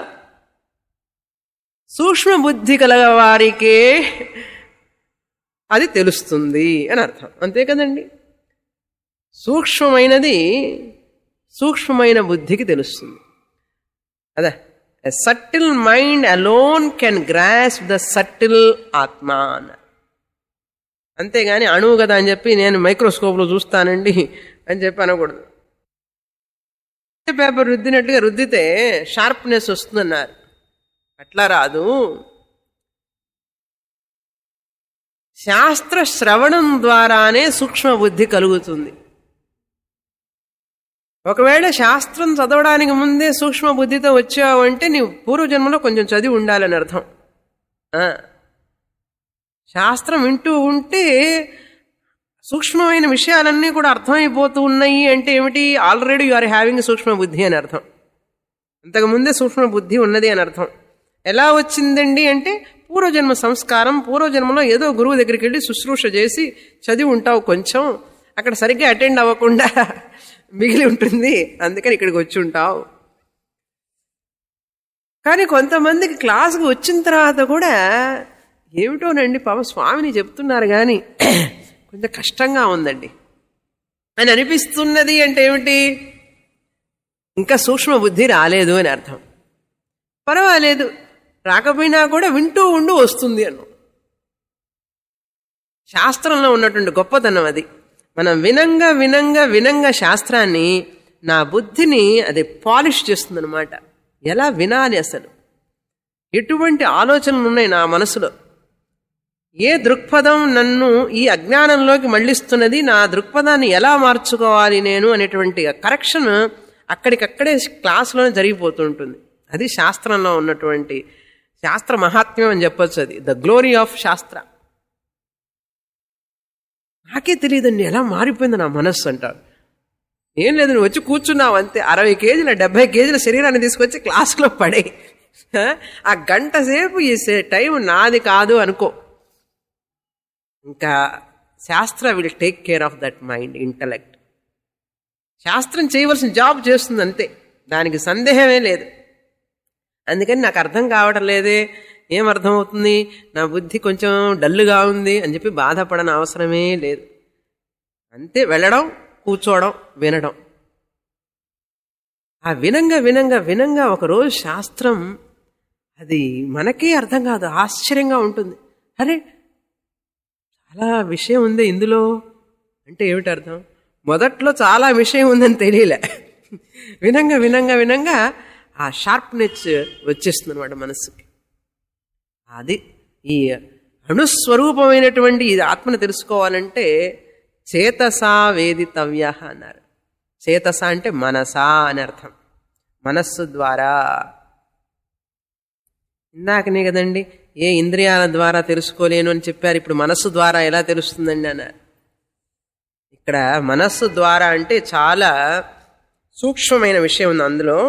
Speaker 1: సూక్ష్మ బుద్ధి కలగ వారికే అది తెలుస్తుంది అని అర్థం అంతే కదండి సూక్ష్మమైనది సూక్ష్మమైన బుద్ధికి తెలుస్తుంది అదే subtle mind alone can grasp the subtle atma అన్నారు అంతేగాని అణువు కదా అని చెప్పి నేను మైక్రోస్కోప్లో చూస్తానండి అని చెప్పి అనకూడదు పేపర్ రుద్దినట్టుగా రుద్దితే షార్ప్నెస్ వస్తుందన్నారు అట్లా రాదు శాస్త్ర శ్రవణం ద్వారానే సూక్ష్మ బుద్ధి కలుగుతుంది ఒకవేళ శాస్త్రం చదవడానికి ముందే సూక్ష్మ బుద్ధితో వచ్చావంటే నీవు పూర్వజన్మలో కొంచెం చదివి ఉండాలని అర్థం ఆ. శాస్త్రం వింటూ ఉంటే సూక్ష్మమైన విషయాలన్నీ కూడా అర్థమైపోతూ ఉన్నాయి అంటే ఏమిటి ఆల్రెడీ యు ఆర్ హ్యావింగ్ సూక్ష్మ బుద్ధి అని అర్థం అంతకుముందే సూక్ష్మ బుద్ధి ఉన్నది అని అర్థం ఎలా వచ్చిందండి అంటే పూర్వజన్మ సంస్కారం పూర్వజన్మలో ఏదో గురువు దగ్గరికి వెళ్ళి శుశ్రూష చేసి చదివి ఉంటావు కొంచెం అక్కడ సరిగ్గా అటెండ్ అవ్వకుండా మిగిలి ఉంటుంది అందుకని ఇక్కడికి వచ్చి ఉంటావు కానీ కొంతమందికి క్లాసుకు వచ్చిన తర్వాత కూడా ఏమిటోనండి పాపం స్వామిని చెప్తున్నారు కానీ కొంచెం కష్టంగా ఉందండి అని అనిపిస్తున్నది అంటే ఏమిటి ఇంకా సూక్ష్మ బుద్ధి రాలేదు అని అర్థం పర్వాలేదు రాకపోయినా కూడా వింటూ ఉండు వస్తుంది అను శాస్త్రంలో ఉన్నటువంటి గొప్పతనం అది మనం వినంగా వినంగా వినంగా శాస్త్రాన్ని నా బుద్ధిని అది పాలిష్ చేస్తుంది అనమాట ఎలా వినాలి అసలు ఎటువంటి ఆలోచనలు ఉన్నాయి నా మనసులో ఏ దృక్పథం నన్ను ఈ అజ్ఞానంలోకి మళ్ళిస్తున్నది నా దృక్పథాన్ని ఎలా మార్చుకోవాలి నేను అనేటువంటి కరెక్షన్ అక్కడికక్కడే క్లాసులోనే జరిగిపోతూ ఉంటుంది అది శాస్త్రంలో ఉన్నటువంటి శాస్త్ర మహాత్మ్యం అని చెప్పొచ్చు అది ద గ్లోరీ ఆఫ్ శాస్త్ర నాకే తెలియదండి ఎలా మారిపోయింది నా మనస్సు అంటారు ఏం లేదు నువ్వు వచ్చి కూర్చున్నావు అంతే అరవై కేజీల డెబ్బై కేజీల శరీరాన్ని తీసుకొచ్చి క్లాసులో పడే ఆ గంట సేపు ఈ సే- టైం నాది కాదు అనుకో ఇంకా shastra will take care of that mind intellect శాస్త్రం చేయవలసిన జాబ్ చేస్తుంది అంతే దానికి సందేహమే లేదు అందుకని నాకు అర్థం కావటం లేదే ఏం అర్థమవుతుంది నా బుద్ధి కొంచెం డల్లుగా ఉంది అని చెప్పి బాధపడని అవసరమే లేదు అంతే వెళ్ళడం కూర్చోవడం వినడం ఆ వినంగా వినంగా వినంగా ఒకరోజు శాస్త్రం అది మనకే అర్థం కాదు ఆశ్చర్యంగా ఉంటుంది అరే చాలా విషయం ఉంది ఇందులో అంటే ఏమిటి అర్థం మొదట్లో చాలా విషయం ఉందని తెలియలే వినంగా వినంగా వినంగా ఆ షార్ప్నెస్ వచ్చేస్తుంది అనమాట మనస్సుకి అది ఈ అణుస్వరూపమైనటువంటి ఈ ఆత్మను తెలుసుకోవాలంటే చేతసా వేదితవ్య అన్నారు చేతస అంటే మనసా అని అర్థం మనస్సు ద్వారా ఇందాకనే కదండి ఏ ఇంద్రియాల ద్వారా తెలుసుకోలేను అని చెప్పారు ఇప్పుడు మనస్సు ద్వారా ఎలా తెలుస్తుందండి అన్నారు ఇక్కడ మనస్సు ద్వారా అంటే చాలా సూక్ష్మమైన విషయం ఉంది అందులో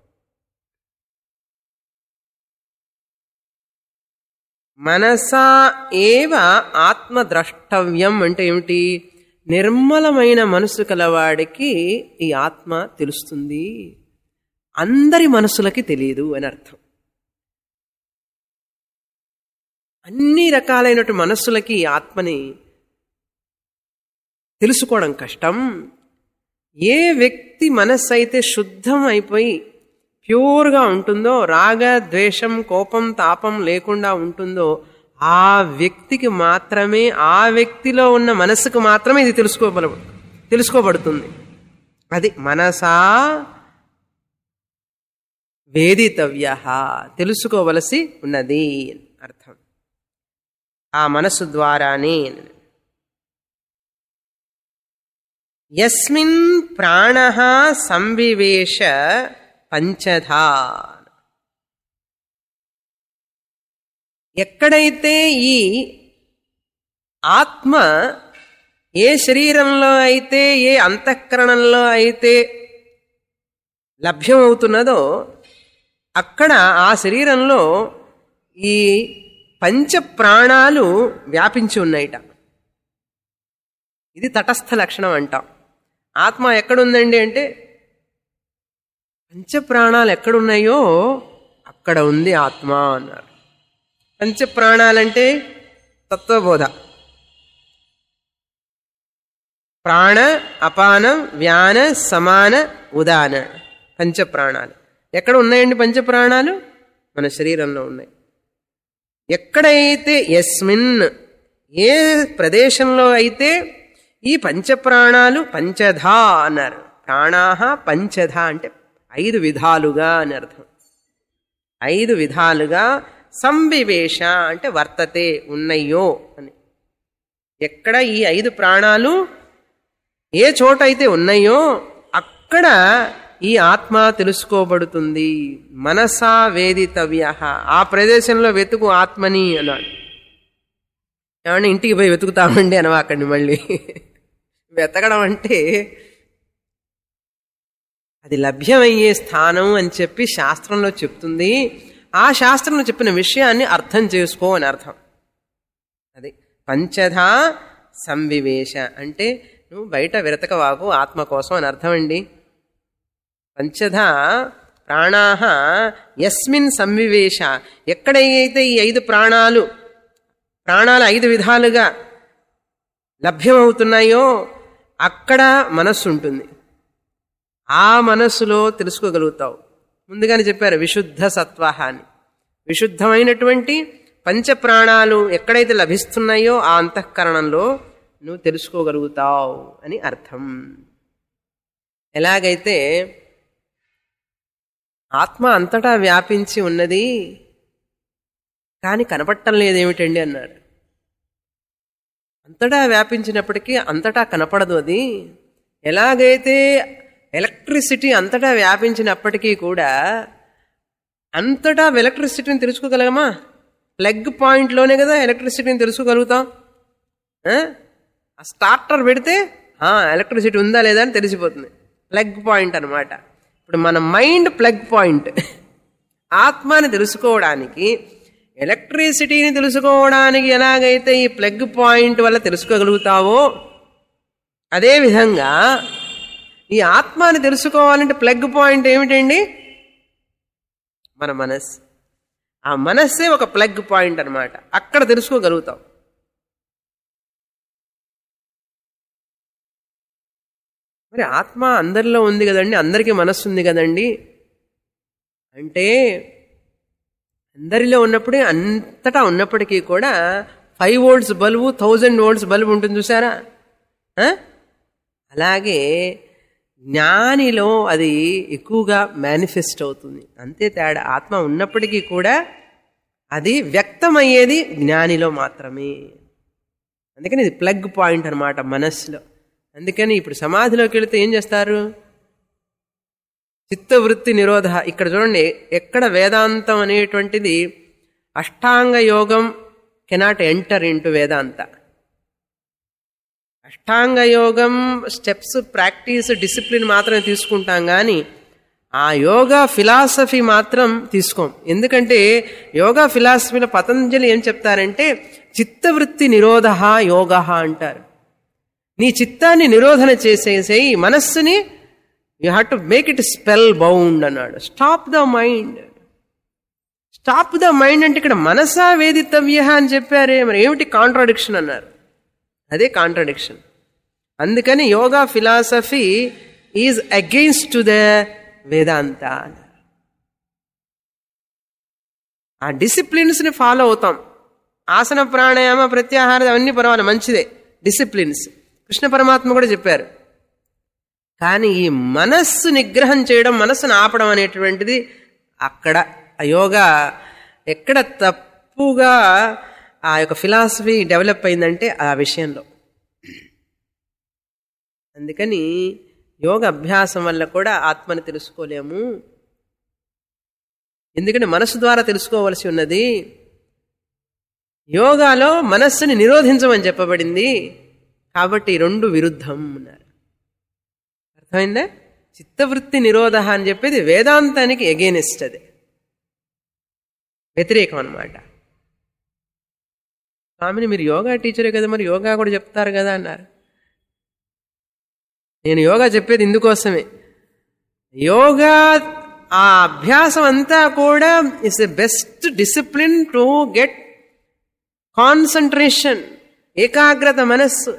Speaker 1: మనసా ఏవ ఆత్మ ద్రష్టవ్యం అంటే ఏమిటి నిర్మలమైన మనసు కలవాడికి ఈ ఆత్మ తెలుస్తుంది అందరి మనసులకి తెలియదు అని అర్థం అన్ని రకాలైనటువంటి మనస్సులకి ఈ ఆత్మని తెలుసుకోవడం కష్టం ఏ వ్యక్తి మనస్సు అయితే శుద్ధం అయిపోయి ప్యూర్గా ఉంటుందో రాగ ద్వేషం కోపం తాపం లేకుండా ఉంటుందో ఆ వ్యక్తికి మాత్రమే ఆ వ్యక్తిలో ఉన్న మనస్సుకు మాత్రమే ఇది తెలుసుకోబడ తెలుసుకోబడుతుంది అది మనసా వేదితవ్య తెలుసుకోవలసి ఉన్నది అర్థం ఆ మనస్సు ద్వారానే యస్మిన్ ప్రాణ సంవివేశ పంచధా ఎక్కడైతే ఈ ఆత్మ ఏ శరీరంలో అయితే ఏ అంతఃకరణంలో అయితే లభ్యమవుతున్నదో అక్కడ ఆ శరీరంలో ఈ పంచ ప్రాణాలు వ్యాపించి ఉన్నాయిట ఇది తటస్థ లక్షణం అంటాం ఆత్మ ఎక్కడుందండి అంటే పంచ ప్రాణాలు ఎక్కడున్నాయో అక్కడ ఉంది ఆత్మ అన్నారు పంచ ప్రాణాలంటే తత్వబోధ ప్రాణ అపాన వ్యాన సమాన ఉదాన పంచ ప్రాణాలు ఎక్కడ ఉన్నాయండి పంచప్రాణాలు మన శరీరంలో ఉన్నాయి ఎక్కడైతే ఎస్మిన్ ఏ ప్రదేశంలో అయితే ఈ పంచప్రాణాలు పంచధా అన్నారు ప్రాణాహ పంచధ అంటే ఐదు విధాలుగా అని అర్థం ఐదు విధాలుగా సంవివేశ అంటే వర్తతే ఉన్నయ్యో అని ఎక్కడ ఈ ఐదు ప్రాణాలు ఏ చోట అయితే ఉన్నాయో అక్కడ ఈ ఆత్మ తెలుసుకోబడుతుంది మనసా వేదితవ్య ఆ ప్రదేశంలో వెతుకు ఆత్మని అన్నాడు ఏమన్నా ఇంటికి పోయి వెతుకుతామండి అనవాకండి మళ్ళీ వెతకడం అంటే అది లభ్యమయ్యే స్థానం అని చెప్పి శాస్త్రంలో చెప్తుంది ఆ శాస్త్రంలో చెప్పిన విషయాన్ని అర్థం చేసుకో అని అర్థం అది పంచధ సంవివేశ అంటే నువ్వు బయట విరతకవాకు ఆత్మ కోసం అని అర్థం అండి పంచధ ప్రాణాహ యస్మిన్ సంవివేశ ఎక్కడైతే ఈ ఐదు ప్రాణాలు ప్రాణాలు ఐదు విధాలుగా లభ్యమవుతున్నాయో అక్కడ మనస్సు ఉంటుంది ఆ మనస్సులో తెలుసుకోగలుగుతావు ముందుగానే చెప్పారు విశుద్ధ సత్వ అని విశుద్ధమైనటువంటి పంచప్రాణాలు ఎక్కడైతే లభిస్తున్నాయో ఆ అంతఃకరణంలో నువ్వు తెలుసుకోగలుగుతావు అని అర్థం ఎలాగైతే ఆత్మ అంతటా వ్యాపించి ఉన్నది కానీ కనపడటం లేదేమిటండి అన్నాడు అంతటా వ్యాపించినప్పటికీ అంతటా కనపడదు అది ఎలాగైతే ఎలక్ట్రిసిటీ అంతటా వ్యాపించినప్పటికీ కూడా అంతటా ఎలక్ట్రిసిటీని తెలుసుకోగలగమా ప్లగ్ పాయింట్లోనే కదా ఎలక్ట్రిసిటీని తెలుసుకోగలుగుతాం ఆ స్టార్టర్ పెడితే ఎలక్ట్రిసిటీ ఉందా లేదా అని తెలిసిపోతుంది ప్లగ్ పాయింట్ అనమాట ఇప్పుడు మన మైండ్ ప్లగ్ పాయింట్ ఆత్మని తెలుసుకోవడానికి ఎలక్ట్రిసిటీని తెలుసుకోవడానికి ఎలాగైతే ఈ ప్లగ్ పాయింట్ వల్ల తెలుసుకోగలుగుతావో అదేవిధంగా ఈ ఆత్మని తెలుసుకోవాలంటే ప్లగ్ పాయింట్ ఏమిటండి మన మనస్సు ఆ మనస్సే ఒక ప్లగ్ పాయింట్ అనమాట అక్కడ తెలుసుకోగలుగుతాం మరి ఆత్మ అందరిలో ఉంది కదండి అందరికీ మనస్సు ఉంది కదండి అంటే అందరిలో ఉన్నప్పుడే అంతటా ఉన్నప్పటికీ కూడా five volts bulb thousand volts bulb ఉంటుంది చూసారా అలాగే జ్ఞానిలో అది ఎక్కువగా మేనిఫెస్ట్ అవుతుంది అంతే తేడా ఆత్మ ఉన్నప్పటికీ కూడా అది వ్యక్తమయ్యేది జ్ఞానిలో మాత్రమే అందుకని ఇది ప్లగ్ పాయింట్ అనమాట మనస్సులో అందుకని ఇప్పుడు సమాధిలోకి వెళితే ఏం చేస్తారు చిత్తవృత్తి నిరోధ ఇక్కడ చూడండి ఎక్కడ వేదాంతం అనేటువంటిది అష్టాంగ యోగం కెనాట్ ఎంటర్ ఇంటూ వేదాంత అష్టాంగ యోగం స్టెప్స్ ప్రాక్టీస్ డిసిప్లిన్ మాత్రమే తీసుకుంటాం కానీ ఆ యోగా ఫిలాసఫీ మాత్రం తీసుకోం ఎందుకంటే యోగా ఫిలాసఫీలో పతంజలి ఏం చెప్తారంటే చిత్తవృత్తి నిరోధ యోగ అంటారు నీ చిత్తాన్ని నిరోధన చేసేసేయి మనస్సుని you have to make it spellbound అన్నాడు stop the mind stop the mind అంటే ఇక్కడ మనసా వేదితవ్య అని చెప్పారే మరి ఏమిటి కాంట్రాడిక్షన్ అన్నారు అదే కాంట్రాడిక్షన్ అందుకని yoga philosophy is against to the Vedanta ఆ డిసిప్లిన్స్ని ఫాలో అవుతాం ఆసన ప్రాణాయామ ప్రత్యాహారం అవన్నీ పర్వాలేదు మంచిదే డిసిప్లిన్స్ కృష్ణ పరమాత్మ కూడా చెప్పారు కానీ ఈ మనస్సు నిగ్రహం చేయడం మనస్సును ఆపడం అనేటువంటిది అక్కడ ఆ యోగా ఎక్కడ తప్పుగా ఆ యొక్క ఫిలాసఫీ డెవలప్ అయిందంటే ఆ విషయంలో అందుకని యోగ అభ్యాసం వల్ల కూడా ఆత్మని తెలుసుకోలేము ఎందుకంటే మనస్సు ద్వారా తెలుసుకోవలసి ఉన్నది యోగాలో మనస్సుని నిరోధించమని చెప్పబడింది కాబట్టి రెండు విరుద్ధం అన్నారు అర్థమైందా చిత్తవృత్తి నిరోధ అని చెప్పేది వేదాంతానికి ఎగేనిస్ట్ అది వ్యతిరేకం అనమాట స్వామిని మీరు యోగా టీచరే కదా మరి యోగా కూడా చెప్తారు కదా అన్నారు నేను యోగా చెప్పేది ఇందుకోసమే యోగా ఆ అభ్యాసం అంతా కూడా is a best discipline to get concentration ఏకాగ్రత మనస్సు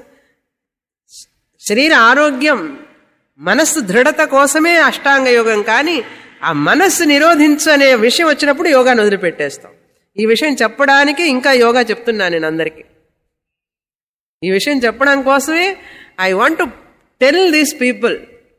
Speaker 1: శరీర ఆరోగ్యం మనస్సు దృఢత కోసమే అష్టాంగ యోగం కానీ ఆ మనస్సు నిరోధించు అనే విషయం వచ్చినప్పుడు యోగాను వదిలిపెట్టేస్తాం ఈ విషయం చెప్పడానికి ఇంకా యోగా చెప్తున్నాను నేను అందరికీ ఈ విషయం చెప్పడం కోసమే I want to tell these people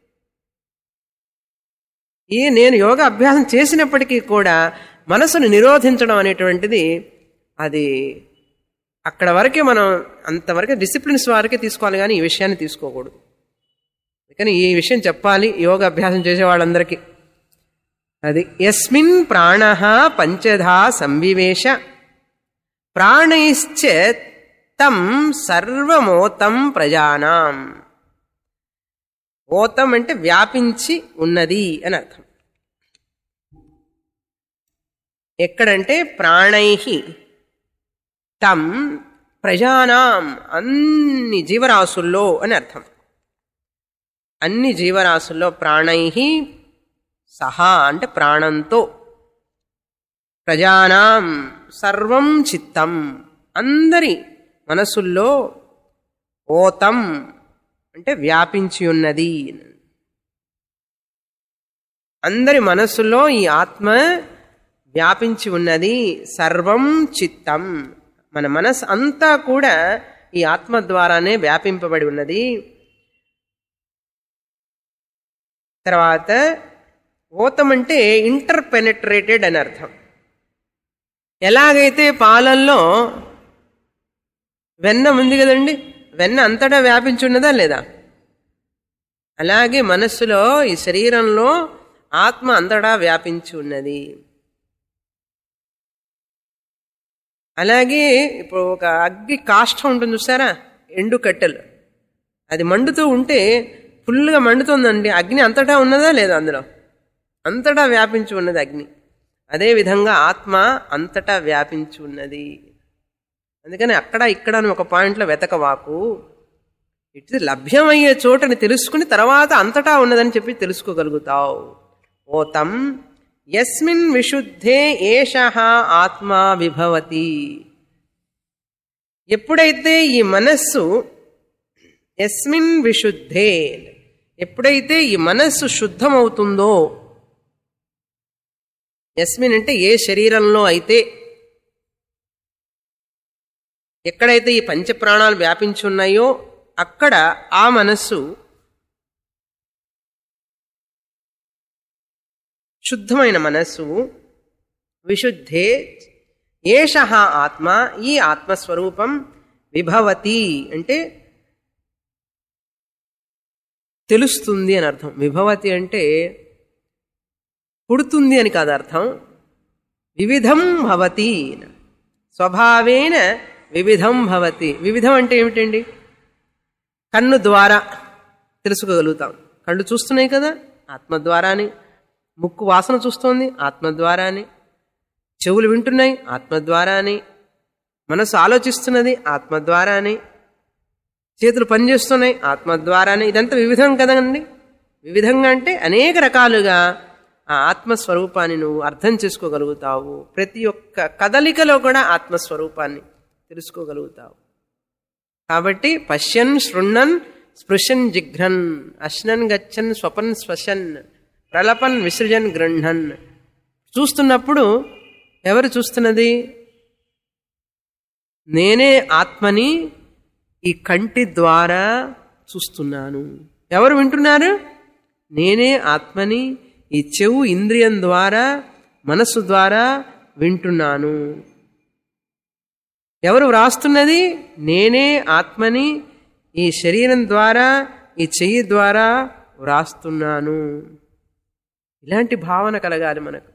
Speaker 1: ఈ నేను యోగా అభ్యాసం చేసినప్పటికీ కూడా మనసును నిరోధించడం అనేటువంటిది అది అక్కడ వరకే మనం అంతవరకే డిసిప్లిన్స్ వరకే తీసుకోవాలి కానీ ఈ విషయాన్ని తీసుకోకూడదు కానీ ఈ విషయం చెప్పాలి యోగా అభ్యాసం చేసే వాళ్ళందరికీ అది యస్మిన్ ప్రాణ పంచధా సంవివేశ ప్రాణైశ్చ తం సర్వమోతం ప్రజానాం ఓతం అంటే వ్యాపించి ఉన్నది అని అర్థం ఎక్కడంటే ప్రాణై తం ప్రజానాం అన్ని జీవరాశుల్లో అని అర్థం అన్ని జీవరాశుల్లో ప్రాణై సహా అంటే ప్రాణంతో ప్రజానాం సర్వం చిత్తం అందరి మనసుల్లో ఓతం అంటే వ్యాపించి ఉన్నది అందరి మనస్సులో ఈ ఆత్మ వ్యాపించి ఉన్నది సర్వం చిత్తం మన మనసు అంతా కూడా ఈ ఆత్మ ద్వారానే వ్యాపింపబడి ఉన్నది తర్వాత ఓతం అంటే ఇంటర్ పెనట్రేటెడ్ అని అర్థం ఎలాగైతే పాలల్లో వెన్న ఉంది కదండి వెన్న అంతటా వ్యాపించి ఉన్నదా లేదా అలాగే మనస్సులో ఈ శరీరంలో ఆత్మ అంతటా వ్యాపించి ఉన్నది అలాగే ఇప్పుడు ఒక అగ్గి కాష్టం ఉంటుంది చూసారా ఎండు కట్టెలు అది మండుతూ ఉంటే ఫుల్గా మండుతుందండి అగ్ని అంతటా ఉన్నదా లేదా అందులో అంతటా వ్యాపించి ఉన్నది అగ్ని అదేవిధంగా ఆత్మ అంతటా వ్యాపించి ఉన్నది అందుకని అక్కడ ఇక్కడ అని ఒక పాయింట్లో వెతకవాకు ఇటు లభ్యమయ్యే చోటని తెలుసుకుని తర్వాత అంతటా ఉన్నదని చెప్పి తెలుసుకోగలుగుతావు ఓతం యస్మిన్ విశుద్ధే ఏష ఆత్మా విభవతి ఎప్పుడైతే ఈ మనస్సు ఎస్మిన్ విశుద్ధే ఎప్పుడైతే ఈ మనస్సు శుద్ధమవుతుందో ఎస్మిన్ అంటే ఏ శరీరంలో అయితే ఎక్కడైతే ఈ పంచప్రాణాలు వ్యాపించి ఉన్నాయో అక్కడ ఆ మనస్సు శుద్ధమైన మనస్సు విశుద్ధే ఏష ఆత్మ ఈ ఆత్మస్వరూపం విభవతి అంటే తెలుస్తుంది అని అర్థం విభవతి అంటే పుడుతుంది అని కాదు అర్థం వివిధం భవతి స్వభావేన వివిధం భవతి వివిధం అంటే ఏమిటండి కన్ను ద్వారా తెలుసుకోగలుగుతాం కళ్ళు చూస్తున్నాయి కదా ఆత్మ ద్వారానే ముక్కు వాసన చూస్తోంది ఆత్మ ద్వారానే చెవులు వింటున్నాయి ఆత్మ ద్వారానే మనసు ఆలోచిస్తున్నది ఆత్మ ద్వారానే చేతులు పనిచేస్తున్నాయి ఆత్మ ద్వారానే ఇదంతా వివిధం కదండి వివిధంగా అంటే అనేక రకాలుగా ఆ ఆత్మస్వరూపాన్ని నువ్వు అర్థం చేసుకోగలుగుతావు ప్రతి ఒక్క కదలికలో కూడా ఆత్మస్వరూపాన్ని తెలుసుకోగలుగుతావు కాబట్టి పశ్యన్ శృణ్ణన్ స్పృశన్ జిఘ్రన్ అశ్నన్ గచ్చన్ స్వపన్ స్వశన్ ప్రలపన్ విసృజన్ గృహన్ చూస్తున్నప్పుడు ఎవరు చూస్తున్నది నేనే ఆత్మని ఈ కంటి ద్వారా చూస్తున్నాను ఎవరు వింటున్నారు నేనే ఆత్మని ఈ చెవు ఇంద్రియం ద్వారా మనస్సు ద్వారా వింటున్నాను ఎవరు వ్రాస్తున్నది నేనే ఆత్మని ఈ శరీరం ద్వారా ఈ చెయ్యి ద్వారా వ్రాస్తున్నాను ఇలాంటి భావన కలగాలి మనకు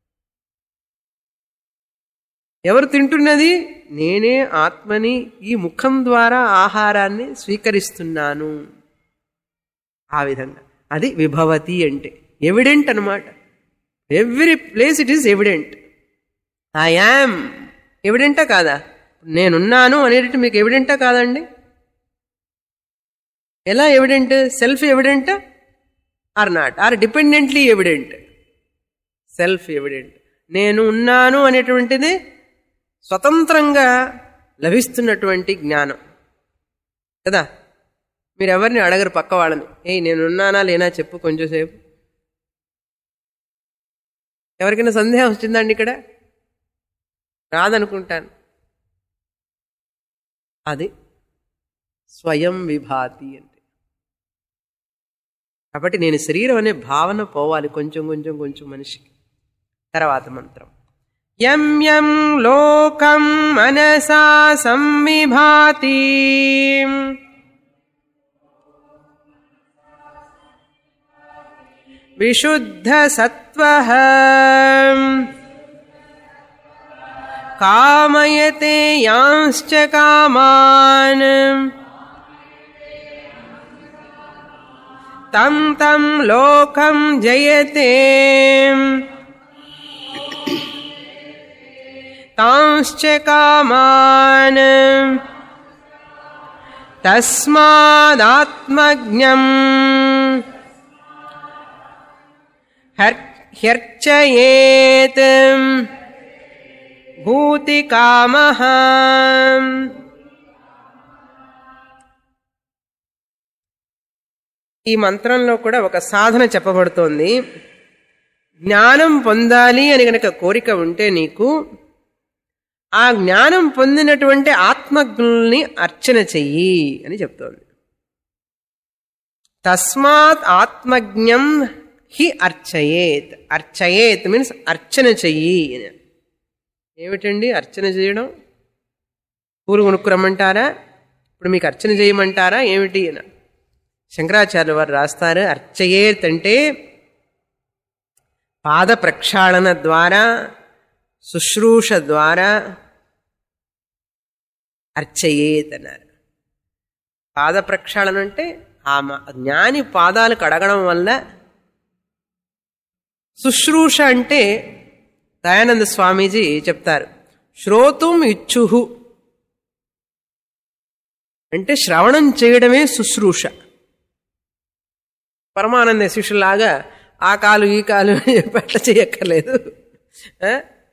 Speaker 1: ఎవరు తింటున్నది నేనే ఆత్మని ఈ ముఖం ద్వారా ఆహారాన్ని స్వీకరిస్తున్నాను ఆ విధంగా అది విభవతి అంటే ఎవిడెంట్ అనమాట every place it is evident I am ఎవిడెంటా కాదా నేనున్నాను అనేటి మీకు ఎవిడెంటా కాదండి ఎలా evident self evident or not or dependently evident self evident నేను ఉన్నాను అనేటువంటిది స్వతంత్రంగా లభిస్తున్నటువంటి జ్ఞానం కదా మీరు ఎవరిని అడగరు పక్క వాళ్ళని ఏ నేనున్నానా లేనా చెప్పు కొంచెంసేపు ఎవరికైనా సందేహం వచ్చిందండి ఇక్కడ రాదనుకుంటాను అది స్వయం విభాతి అంటే కాబట్టి నేను శరీరం అనే భావన పోవాలి కొంచెం కొంచెం కొంచెం మనిషికి తర్వాత మంత్రం యం యం లోకం మనసా సంవిభాతి విశుద్ధ సత్వ కామయతే యాంశ్చ కామాన్ తం తం లోకం జయతే తాంశ్చ కామాన్ తస్మాదాత్మజ్ఞం హ్యర్చయేత్ భూతి కామః ఈ మంత్రంలో కూడా ఒక సాధన చెప్పబడుతోంది జ్ఞానం పొందాలి అని గనక కోరిక ఉంటే నీకు ఆ జ్ఞానం పొందినటువంటి ఆత్మజ్ఞుల్ని అర్చన చెయ్యి అని చెప్తోంది తస్మాత్ ఆత్మజ్ఞం హి అర్చయేత్ అర్చయేత్ మీన్స్ అర్చన చెయ్యి అని ఏమిటండి అర్చన చేయడం పూలు కొనుక్కురమ్మంటారా ఇప్పుడు మీకు అర్చన చేయమంటారా ఏమిటి అని శంకరాచార్య వారు రాస్తారు అర్చయేత్ అంటే పాద ప్రక్షాళన ద్వారా శుశ్రూష ద్వారా అర్చయేత్ అన్నారు పాద ప్రక్షాళన అంటే ఆ మ- జ్ఞాని పాదాలు కడగడం వల్ల శుశ్రూష అంటే దయానంద స్వామీజీ చెప్తారు శ్రోతుం ఇచ్చుహు అంటే శ్రవణం చేయడమే శుశ్రూష పరమానంద శిష్యులాగా ఆ కాలు ఈ కాలు అని చెప్పి అట్లా చేయక్కర్లేదు ఆ?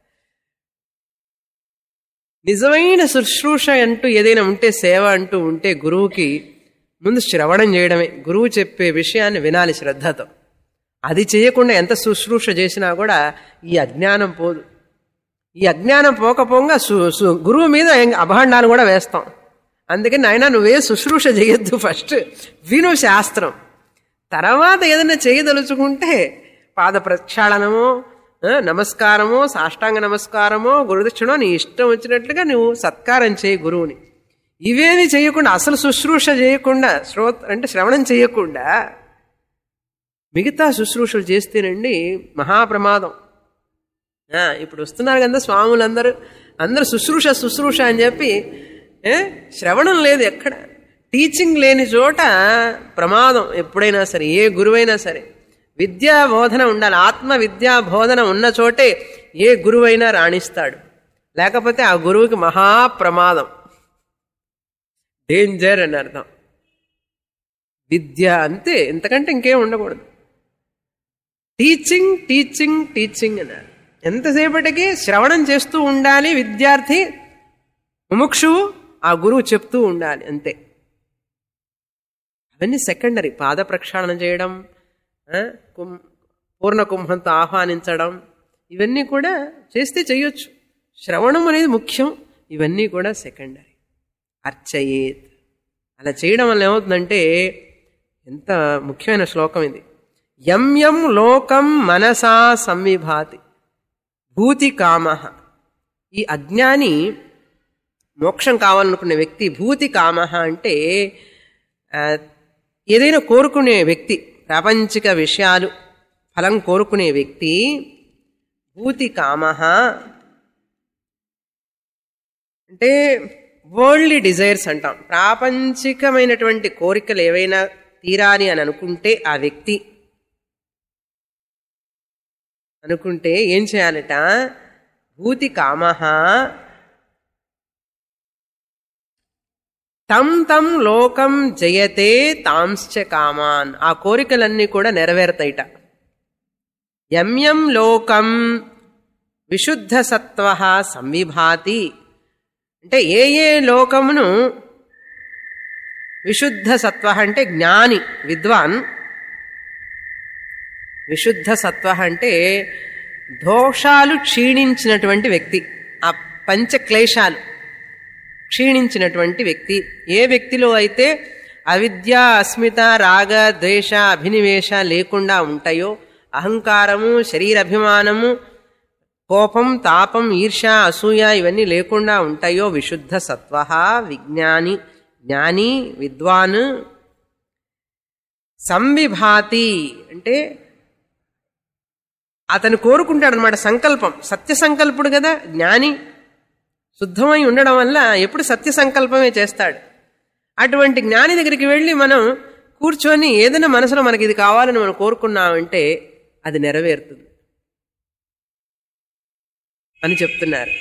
Speaker 1: నిజమైన శుశ్రూష అంటూ ఏదైనా ఉంటే సేవ అంటూ ఉంటే గురువుకి ముందు శ్రవణం చేయడమే గురువు చెప్పే విషయాన్ని వినాలి శ్రద్ధతో అది చేయకుండా ఎంత శుశ్రూష చేసినా కూడా ఈ అజ్ఞానం పోదు ఈ అజ్ఞానం పోకపోగా సు- సు- గురువు మీద ఏం- అభాండాలు కూడా వేస్తాం అందుకని నాయన నువ్వే శుశ్రూష చేయొద్దు ఫస్ట్ విను శాస్త్రం తర్వాత ఏదైనా చేయదలుచుకుంటే పాద ప్రక్షాళనమో ఆ, నమస్కారమో సాష్టాంగ నమస్కారమో గురుదక్షిణో నీ ఇష్టం వచ్చినట్లుగా నువ్వు సత్కారం చేయి గురువుని ఇవేమి చేయకుండా అసలు శుశ్రూష చేయకుండా శ్రో అంటే శ్రవణం చేయకుండా మిగతా శుశ్రూషలు చేస్తేనండి మహాప్రమాదం ఆ, ఇప్పుడు వస్తున్నారు కదా స్వాములందరూ అందరూ శుశ్రూష శుశ్రూష అని చెప్పి ఏ, శ్రవణం లేదు ఎక్కడ టీచింగ్ లేని చోట ప్రమాదం ఎప్పుడైనా సరే ఏ గురువైనా సరే విద్యా బోధన ఉండాలి ఆత్మ విద్యా బోధన ఉన్న చోటే ఏ గురువైనా రాణిస్తాడు లేకపోతే ఆ గురువుకి మహాప్రమాదం డేంజర్ అని అర్థం విద్య అంతే ఇంతకంటే ఇంకేం ఉండకూడదు టీచింగ్ టీచింగ్ టీచింగ్ అన్నారు ఎంతసేపటికి శ్రవణం చేస్తూ ఉండాలి విద్యార్థి ముముక్షువు ఆ గురువు చెప్తూ ఉండాలి అంతే అవన్నీ సెకండరీ పాద ప్రక్షాళన చేయడం ఆ, కుం- పూర్ణ కుంభంతో ఆహ్వానించడం ఇవన్నీ కూడా చేస్తే చేయొచ్చు శ్రవణం అనేది ముఖ్యం ఇవన్నీ కూడా సెకండరీ అర్చయేత్ అలా చేయడం వల్ల ఏమవుతుందంటే ఎంత ముఖ్యమైన శ్లోకం ఇది యం యం లోకం మనసా సంవిభాతి భూతి కామ ఈ అజ్ఞాని మోక్షం కావాలనుకునే వ్యక్తి భూతి కామ అంటే ఆ, ఏదైనా కోరుకునే వ్యక్తి ప్రాపంచిక విషయాలు ఫలం కోరుకునే వ్యక్తి భూతి కామ అంటే వరల్డ్లీ డిజైర్స్ అంటాం ప్రాపంచికమైనటువంటి కోరికలు ఏవైనా తీరాలి అని అనుకుంటే ఆ వ్యక్తి అనుకుంటే ఏం చేయాలట భూతి కామ తం తం లోకం జయతే తాంశ్చ కామాన్ ఆ కోరికలన్నీ కూడా నెరవేరుతాయిట యమ్యం లోకం విశుద్ధ సత్వ సంవిభాతి అంటే ఏ ఏ లోకమును విశుద్ధ సత్వ అంటే జ్ఞాని విద్వాన్ విశుద్ధ సత్వ అంటే దోషాలు క్షీణించినటువంటి వ్యక్తి ఆ పంచ క్లేశాలు క్షీణించినటువంటి వ్యక్తి ఏ వ్యక్తిలో అయితే అవిద్య అస్మిత రాగ ద్వేష అభినివేశ లేకుండా ఉంటాయో అహంకారము శరీరాభిమానము కోపం తాపం ఈర్ష అసూయ ఇవన్నీ లేకుండా ఉంటాయో విశుద్ధ సత్వ విజ్ఞాని జ్ఞాని విద్వాన్ సంవిభాతి అంటే అతను కోరుకుంటాడు అనమాట సంకల్పం సత్య సంకల్పుడు కదా జ్ఞాని శుద్ధమై ఉండడం వల్ల ఎప్పుడు సత్య సంకల్పమే చేస్తాడు అటువంటి జ్ఞాని దగ్గరికి వెళ్ళి మనం కూర్చొని ఏదైనా మనసులో మనకి ఇది కావాలని మనం కోరుకున్నామంటే అది నెరవేరుతుంది అని చెప్తున్నారు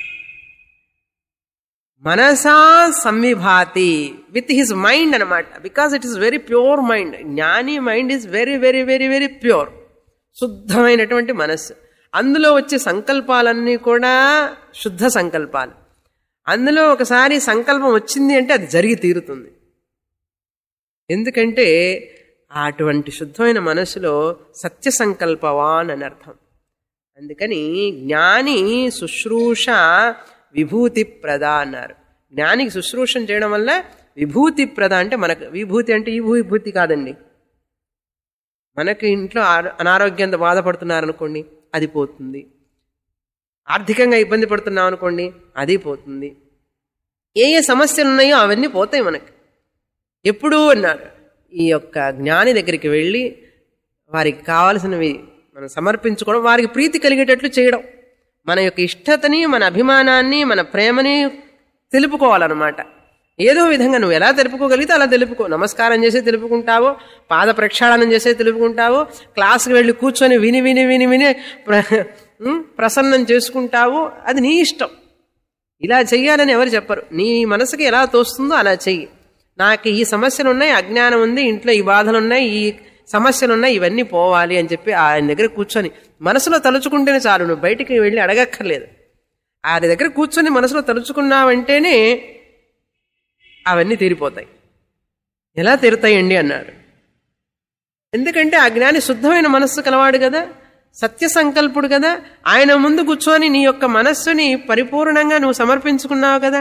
Speaker 1: మనసా సంవిభాతి విత్ హిజ్ మైండ్ అనమాట because it is very pure mind జ్ఞాని mind is very very very very pure శుద్ధమైనటువంటి మనస్సు అందులో వచ్చే సంకల్పాలన్నీ కూడా శుద్ధ సంకల్పాలు అందులో ఒకసారి సంకల్పం వచ్చింది అంటే అది జరిగి తీరుతుంది ఎందుకంటే అటువంటి శుద్ధమైన మనసులో సత్య సంకల్పవాన్ అని అర్థం అందుకని జ్ఞాని శుశ్రూష విభూతి ప్రద అన్నారు జ్ఞానికి శుశ్రూషం చేయడం వల్ల విభూతి ప్రద అంటే మనకు విభూతి అంటే ఈ విభూతి కాదండి మనకి ఇంట్లో ఆరో- అనారోగ్యంతో బాధపడుతున్నారనుకోండి అది పోతుంది ఆర్థికంగా ఇబ్బంది పడుతున్నాం అనుకోండి అది పోతుంది ఏ ఏ సమస్యలు ఉన్నాయో అవన్నీ పోతాయి మనకి ఎప్పుడు అన్నారు ఈ యొక్క జ్ఞాని దగ్గరికి వెళ్ళి వారికి కావాల్సినవి మనం సమర్పించుకోవడం వారికి ప్రీతి కలిగేటట్లు చేయడం మన యొక్క ఇష్టతని మన అభిమానాన్ని మన ప్రేమని తెలుపుకోవాలన్నమాట ఏదో విధంగా నువ్వు ఎలా తెలుపుకోగలిగితే అలా తెలుపుకో నమస్కారం చేసే తెలుపుకుంటావో పాద ప్రక్షాళనం చేసే తెలుపుకుంటావో క్లాస్కి వెళ్ళి కూర్చొని విని విని విని విని ప్ర ఉమ్, ప్రసన్నం చేసుకుంటావో అది నీ ఇష్టం ఇలా చెయ్యాలని ఎవరు చెప్పరు నీ మనసుకి ఎలా తోస్తుందో అలా చెయ్యి నాకు ఈ సమస్యలు ఉన్నాయి అజ్ఞానం ఉంది ఇంట్లో ఈ బాధలు ఉన్నాయి ఈ సమస్యలు ఉన్నాయి ఇవన్నీ పోవాలి అని చెప్పి ఆయన దగ్గర కూర్చొని మనసులో తలుచుకుంటేనే చాలు నువ్వు బయటికి వెళ్ళి అడగక్కర్లేదు ఆయన దగ్గర కూర్చొని మనసులో తలుచుకున్నావంటేనే అవన్నీ తీరిపోతాయి ఎలా తీరుతాయండి అన్నారు ఎందుకంటే ఆ జ్ఞాని శుద్ధమైన మనస్సు కలవాడు కదా సత్య సంకల్పుడు కదా ఆయన ముందు కూర్చొని నీ యొక్క మనస్సుని పరిపూర్ణంగా నువ్వు సమర్పించుకున్నావు కదా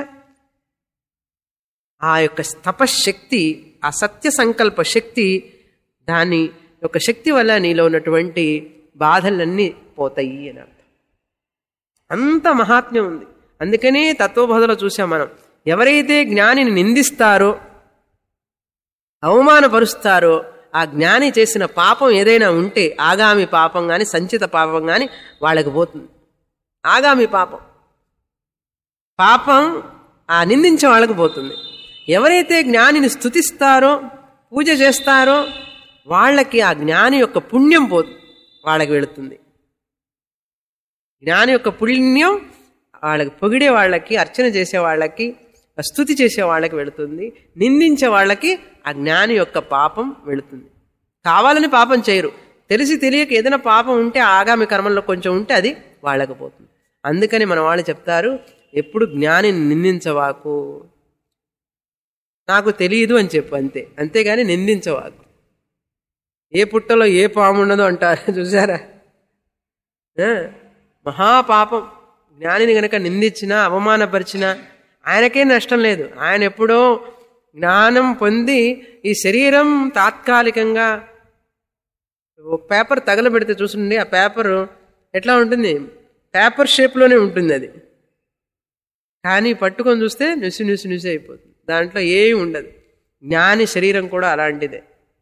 Speaker 1: ఆ యొక్క తపశక్తి ఆ సత్య సంకల్ప శక్తి దాని యొక్క శక్తి వల్ల నీలో ఉన్నటువంటి బాధలన్నీ పోతాయి అని అర్థం అంత మహాత్మ్యం ఉంది అందుకనే తత్వబోధలో చూసాం మనం ఎవరైతే జ్ఞానిని నిందిస్తారో అవమానపరుస్తారో ఆ జ్ఞాని చేసిన పాపం ఏదైనా ఉంటే ఆగామి పాపం కానీ సంచిత పాపం కానీ వాళ్ళకి పోతుంది ఆగామి పాపం పాపం ఆ నిందించే వాళ్ళకి పోతుంది ఎవరైతే జ్ఞానిని స్తుతిస్తారో పూజ చేస్తారో వాళ్ళకి ఆ జ్ఞాని యొక్క పుణ్యం పో వాళ్ళకి వెళుతుంది జ్ఞాని యొక్క పుణ్యం వాళ్ళకి పొగిడే వాళ్ళకి అర్చన చేసే వాళ్ళకి స్థుతి చేసే వాళ్ళకి వెళుతుంది నిందించే వాళ్ళకి ఆ జ్ఞాని యొక్క పాపం వెళుతుంది కావాలని పాపం చేయరు తెలిసి తెలియక ఏదైనా పాపం ఉంటే ఆగామి కర్మల్లో కొంచెం ఉంటే అది వాళ్ళకి పోతుంది అందుకని మన వాళ్ళు చెప్తారు ఎప్పుడు జ్ఞానిని నిందించవాకు నాకు తెలియదు అని చెప్పు అంతే అంతేగాని నిందించవాకు ఏ పుట్టలో ఏ పాము ఉండదో అంటారు చూసారా ఆ, మహాపాపం జ్ఞానిని గనక నిందించినా అవమానపరిచినా ఆయనకే నష్టం లేదు ఆయన ఎప్పుడో జ్ఞానం పొంది ఈ శరీరం తాత్కాలికంగా ఒక పేపర్ తగలబెడితే చూసిండి ఆ పేపర్ ఎట్లా ఉంటుంది పేపర్ షేప్లోనే ఉంటుంది అది కానీ పట్టుకొని చూస్తే నుసి నుసి నుసి అయిపోతుంది దాంట్లో ఏమి ఉండదు జ్ఞాని శరీరం కూడా అలాంటిదే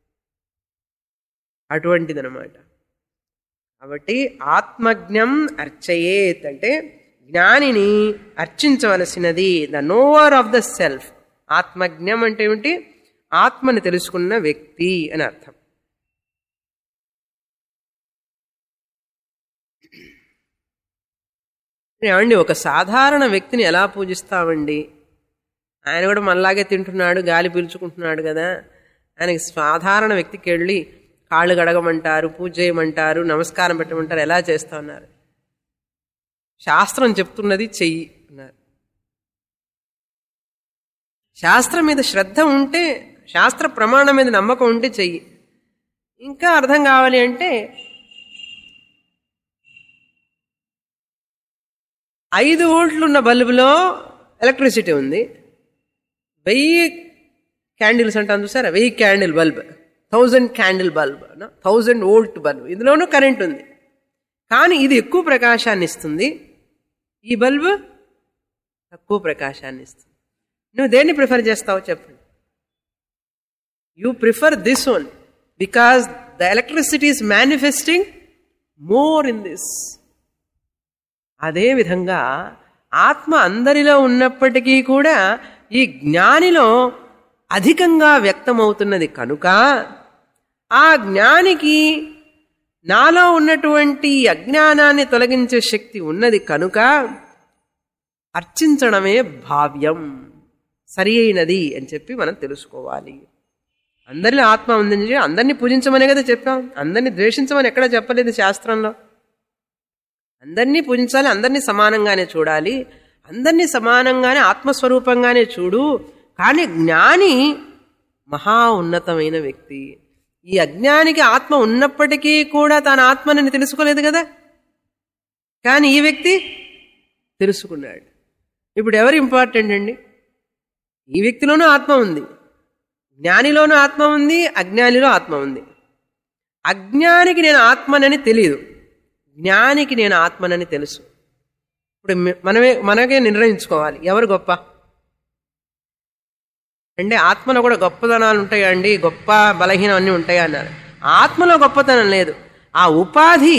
Speaker 1: అటువంటిదనమాట కాబట్టి ఆత్మజ్ఞం అర్చయేత్ అంటే జ్ఞానిని అర్చించవలసినది the knower of the self ఆత్మజ్ఞం అంటే ఏమిటి ఆత్మని తెలుసుకున్న వ్యక్తి అని అర్థం ఏమండి ఒక సాధారణ వ్యక్తిని ఎలా పూజిస్తామండి ఆయన కూడా మనలాగే తింటున్నాడు గాలి పీల్చుకుంటున్నాడు కదా ఆయనకి సాధారణ వ్యక్తికి వెళ్ళి కాళ్ళు గడగమంటారు పూజ చేయమంటారు నమస్కారం పెట్టమంటారు ఎలా చేస్తా ఉన్నారు శాస్త్రం చెప్తున్నది చెయ్యి అన్నారు శాస్త్రం మీద శ్రద్ధ ఉంటే శాస్త్ర ప్రమాణం మీద నమ్మకం ఉంటే చెయ్యి ఇంకా అర్థం కావాలి అంటే ఐదు వోల్ట్లు ఉన్న బల్బులో ఎలక్ట్రిసిటీ ఉంది వెయ్యి క్యాండిల్స్ అంటాను చూసారా వెయ్యి candle bulb thousand candle bulb thousand volt bulb ఇందులోనూ కరెంట్ ఉంది కానీ ఇది ఎక్కువ ప్రకాశాన్ని ఇస్తుంది ఈ బల్బ్ తక్కువ ప్రకాశాన్ని ఇస్తుంది నువ్వు దేన్ని ప్రిఫర్ చేస్తావు చెప్పండి you prefer this one because the electricity is manifesting more in this అదేవిధంగా ఆత్మ అందరిలో ఉన్నప్పటికీ కూడా ఈ జ్ఞానిలో అధికంగా వ్యక్తమవుతున్నది కనుక ఆ జ్ఞానికి నాలో ఉన్నటువంటి అజ్ఞానాన్ని తొలగించే శక్తి ఉన్నది కనుక అర్చించడమే భావ్యం సరి అయినది అని చెప్పి మనం తెలుసుకోవాలి అందరిలో ఆత్మ ఉందని చెప్పి అందరినీ పూజించమనే కదా చెప్పాం అందరినీ ద్వేషించమని ఎక్కడ చెప్పలేదు శాస్త్రంలో అందరినీ పూజించాలి అందరినీ సమానంగానే చూడాలి అందరినీ సమానంగానే ఆత్మస్వరూపంగానే చూడు కానీ జ్ఞాని మహా ఉన్నతమైన వ్యక్తి ఈ అజ్ఞానికి ఆత్మ ఉన్నప్పటికీ కూడా తన ఆత్మని తెలుసుకోలేదు కదా కానీ ఈ వ్యక్తి తెలుసుకున్నాడు ఇప్పుడు ఎవరు ఇంపార్టెంట్ అండి ఈ వ్యక్తిలోనూ ఆత్మ ఉంది జ్ఞానిలోనూ ఆత్మ ఉంది అజ్ఞానిలో ఆత్మ ఉంది అజ్ఞానికి నేను ఆత్మనని తెలియదు జ్ఞానికి నేను ఆత్మనని తెలుసు ఇప్పుడు మనమే మనకే నిర్ణయించుకోవాలి ఎవరు గొప్ప అంటే ఆత్మలో కూడా గొప్పతనాలు ఉంటాయా అండి గొప్ప బలహీనం అన్నీ ఉంటాయా అన్నారు ఆత్మలో గొప్పతనం లేదు ఆ ఉపాధి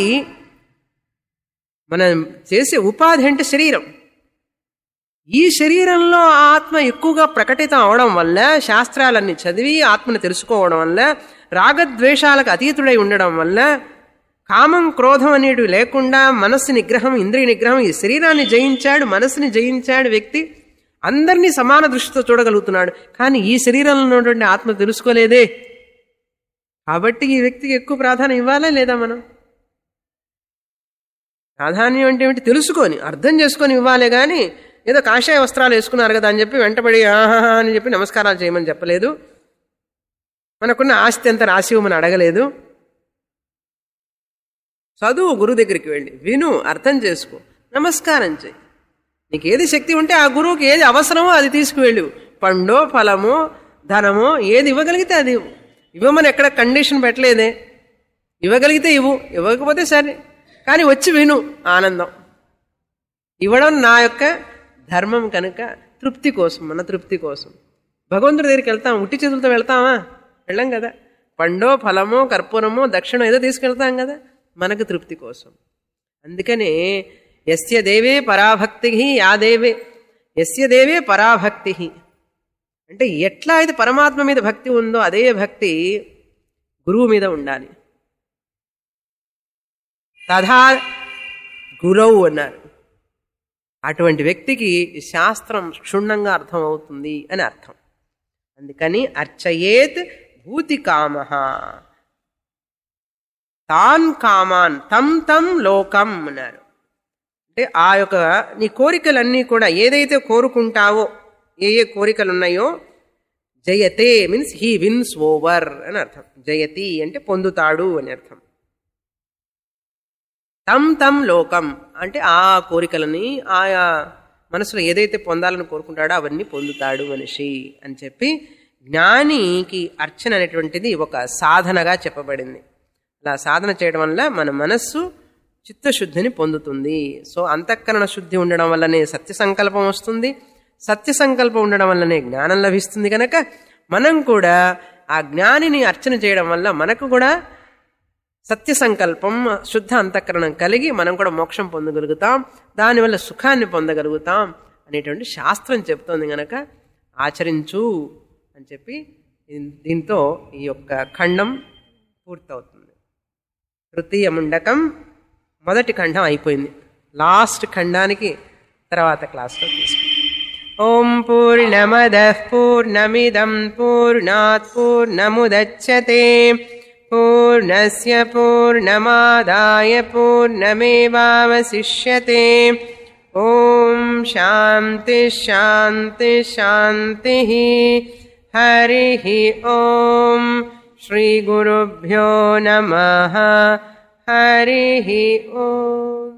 Speaker 1: మనం చేసే ఉపాధి అంటే శరీరం ఈ శరీరంలో ఆత్మ ఎక్కువగా ప్రకటితం అవడం వల్ల శాస్త్రాలన్నీ చదివి ఆత్మను తెలుసుకోవడం వల్ల రాగద్వేషాలకు అతీతుడై ఉండడం వల్ల కామం క్రోధం అనేటివి లేకుండా మనస్సు నిగ్రహం ఇంద్రియ నిగ్రహం ఈ శరీరాన్ని జయించాడు మనస్సుని జయించాడు వ్యక్తి అందరినీ సమాన దృష్టితో చూడగలుగుతున్నాడు కానీ ఈ శరీరంలో ఉన్నటువంటి ఆత్మ తెలుసుకోలేదే కాబట్టి ఈ వ్యక్తికి ఎక్కువ ప్రాధాన్యం ఇవ్వాలా లేదా మనం ప్రాధాన్యం అంటే ఏమిటి తెలుసుకొని అర్థం చేసుకొని ఇవ్వాలి కానీ ఏదో కాషాయ వస్త్రాలు వేసుకున్నారు కదా అని చెప్పి వెంటబడి ఆహా అని చెప్పి నమస్కారాలు చేయమని చెప్పలేదు మనకున్న ఆస్తి ఎంత రాసి ఇవ్వమని అడగలేదు చదువు గురు దగ్గరికి వెళ్ళి విను అర్థం చేసుకో నమస్కారం చేయి నీకు ఏది శక్తి ఉంటే ఆ గురువుకి ఏది అవసరమో అది తీసుకువెళ్ళు పండో ఫలమో ధనమో ఏది ఇవ్వగలిగితే అది ఇవ్వు ఇవ్వమని ఎక్కడ కండిషన్ పెట్టలేదే ఇవ్వగలిగితే ఇవ్వు ఇవ్వకపోతే సరే కానీ వచ్చి విను ఆనందం ఇవ్వడం నా యొక్క ధర్మం కనుక తృప్తి కోసం మన తృప్తి కోసం భగవంతుడి దగ్గరికి వెళ్తాం ఉట్టి చేతులతో వెళ్తామా వెళ్ళాం కదా పండో ఫలమో కర్పూరమో దక్షిణం ఏదో తీసుకెళ్తాం కదా మనకు తృప్తి కోసం అందుకనే ఎస్య దేవే పరాభక్తి యా దేవే ఎస్య దేవే పరాభక్తి అంటే ఎట్లా అయితే పరమాత్మ మీద భక్తి ఉందో అదే భక్తి గురువు మీద ఉండాలి తథా గురవు అన్నారు అటువంటి వ్యక్తికి ఈ శాస్త్రం క్షుణ్ణంగా అర్థమవుతుంది అని అర్థం అందుకని అర్చయేత్ భూతి కామ తాన్ కామాన్ తం తం లోకం అన్నారు అంటే ఆ యొక్క నీ కోరికలన్నీ కూడా ఏదైతే కోరుకుంటావో ఏ ఏ కోరికలు ఉన్నాయో జయతే మీన్స్ హీ విన్స్ ఓవర్ అని అర్థం జయతి అంటే పొందుతాడు అని అర్థం తం తం లోకం అంటే ఆ కోరికలని ఆయా మనసులో ఏదైతే పొందాలని కోరుకుంటాడో అవన్నీ పొందుతాడు మనిషి అని చెప్పి జ్ఞానికి అర్చన అనేటువంటిది ఒక సాధనగా చెప్పబడింది అలా సాధన చేయడం వల్ల మన మనస్సు చిత్తశుద్ధిని పొందుతుంది సో అంతఃకరణ శుద్ధి ఉండడం వల్లనే సత్య సంకల్పం వస్తుంది సత్య సంకల్పం ఉండడం వల్లనే జ్ఞానం లభిస్తుంది కనుక మనం కూడా ఆ జ్ఞానిని అర్చన చేయడం వల్ల మనకు కూడా సత్య సంకల్పం శుద్ధ అంతఃకరణం కలిగి మనం కూడా మోక్షం పొందగలుగుతాం దానివల్ల సుఖాన్ని పొందగలుగుతాం అనేటువంటి శాస్త్రం చెప్తోంది గనక ఆచరించు అని చెప్పి దీంతో ఈ యొక్క ఖండం పూర్తవుతుంది తృతీయ ముండకం మొదటి ఖండం అయిపోయింది లాస్ట్ ఖండానికి తర్వాత క్లాస్లో తీసుకుంటాం ఓం పూర్ణమద పూర్ణమిదం పూర్ణాత్ పూర్ణముదచ్చతే పూర్ణస్య పూర్ణమాదాయ పూర్ణమేవావశిష్యతే ఓం శాంతి శాంతి శాంతి హరి ఓం శ్రీ గురుభ్యో నమ హరి ఓం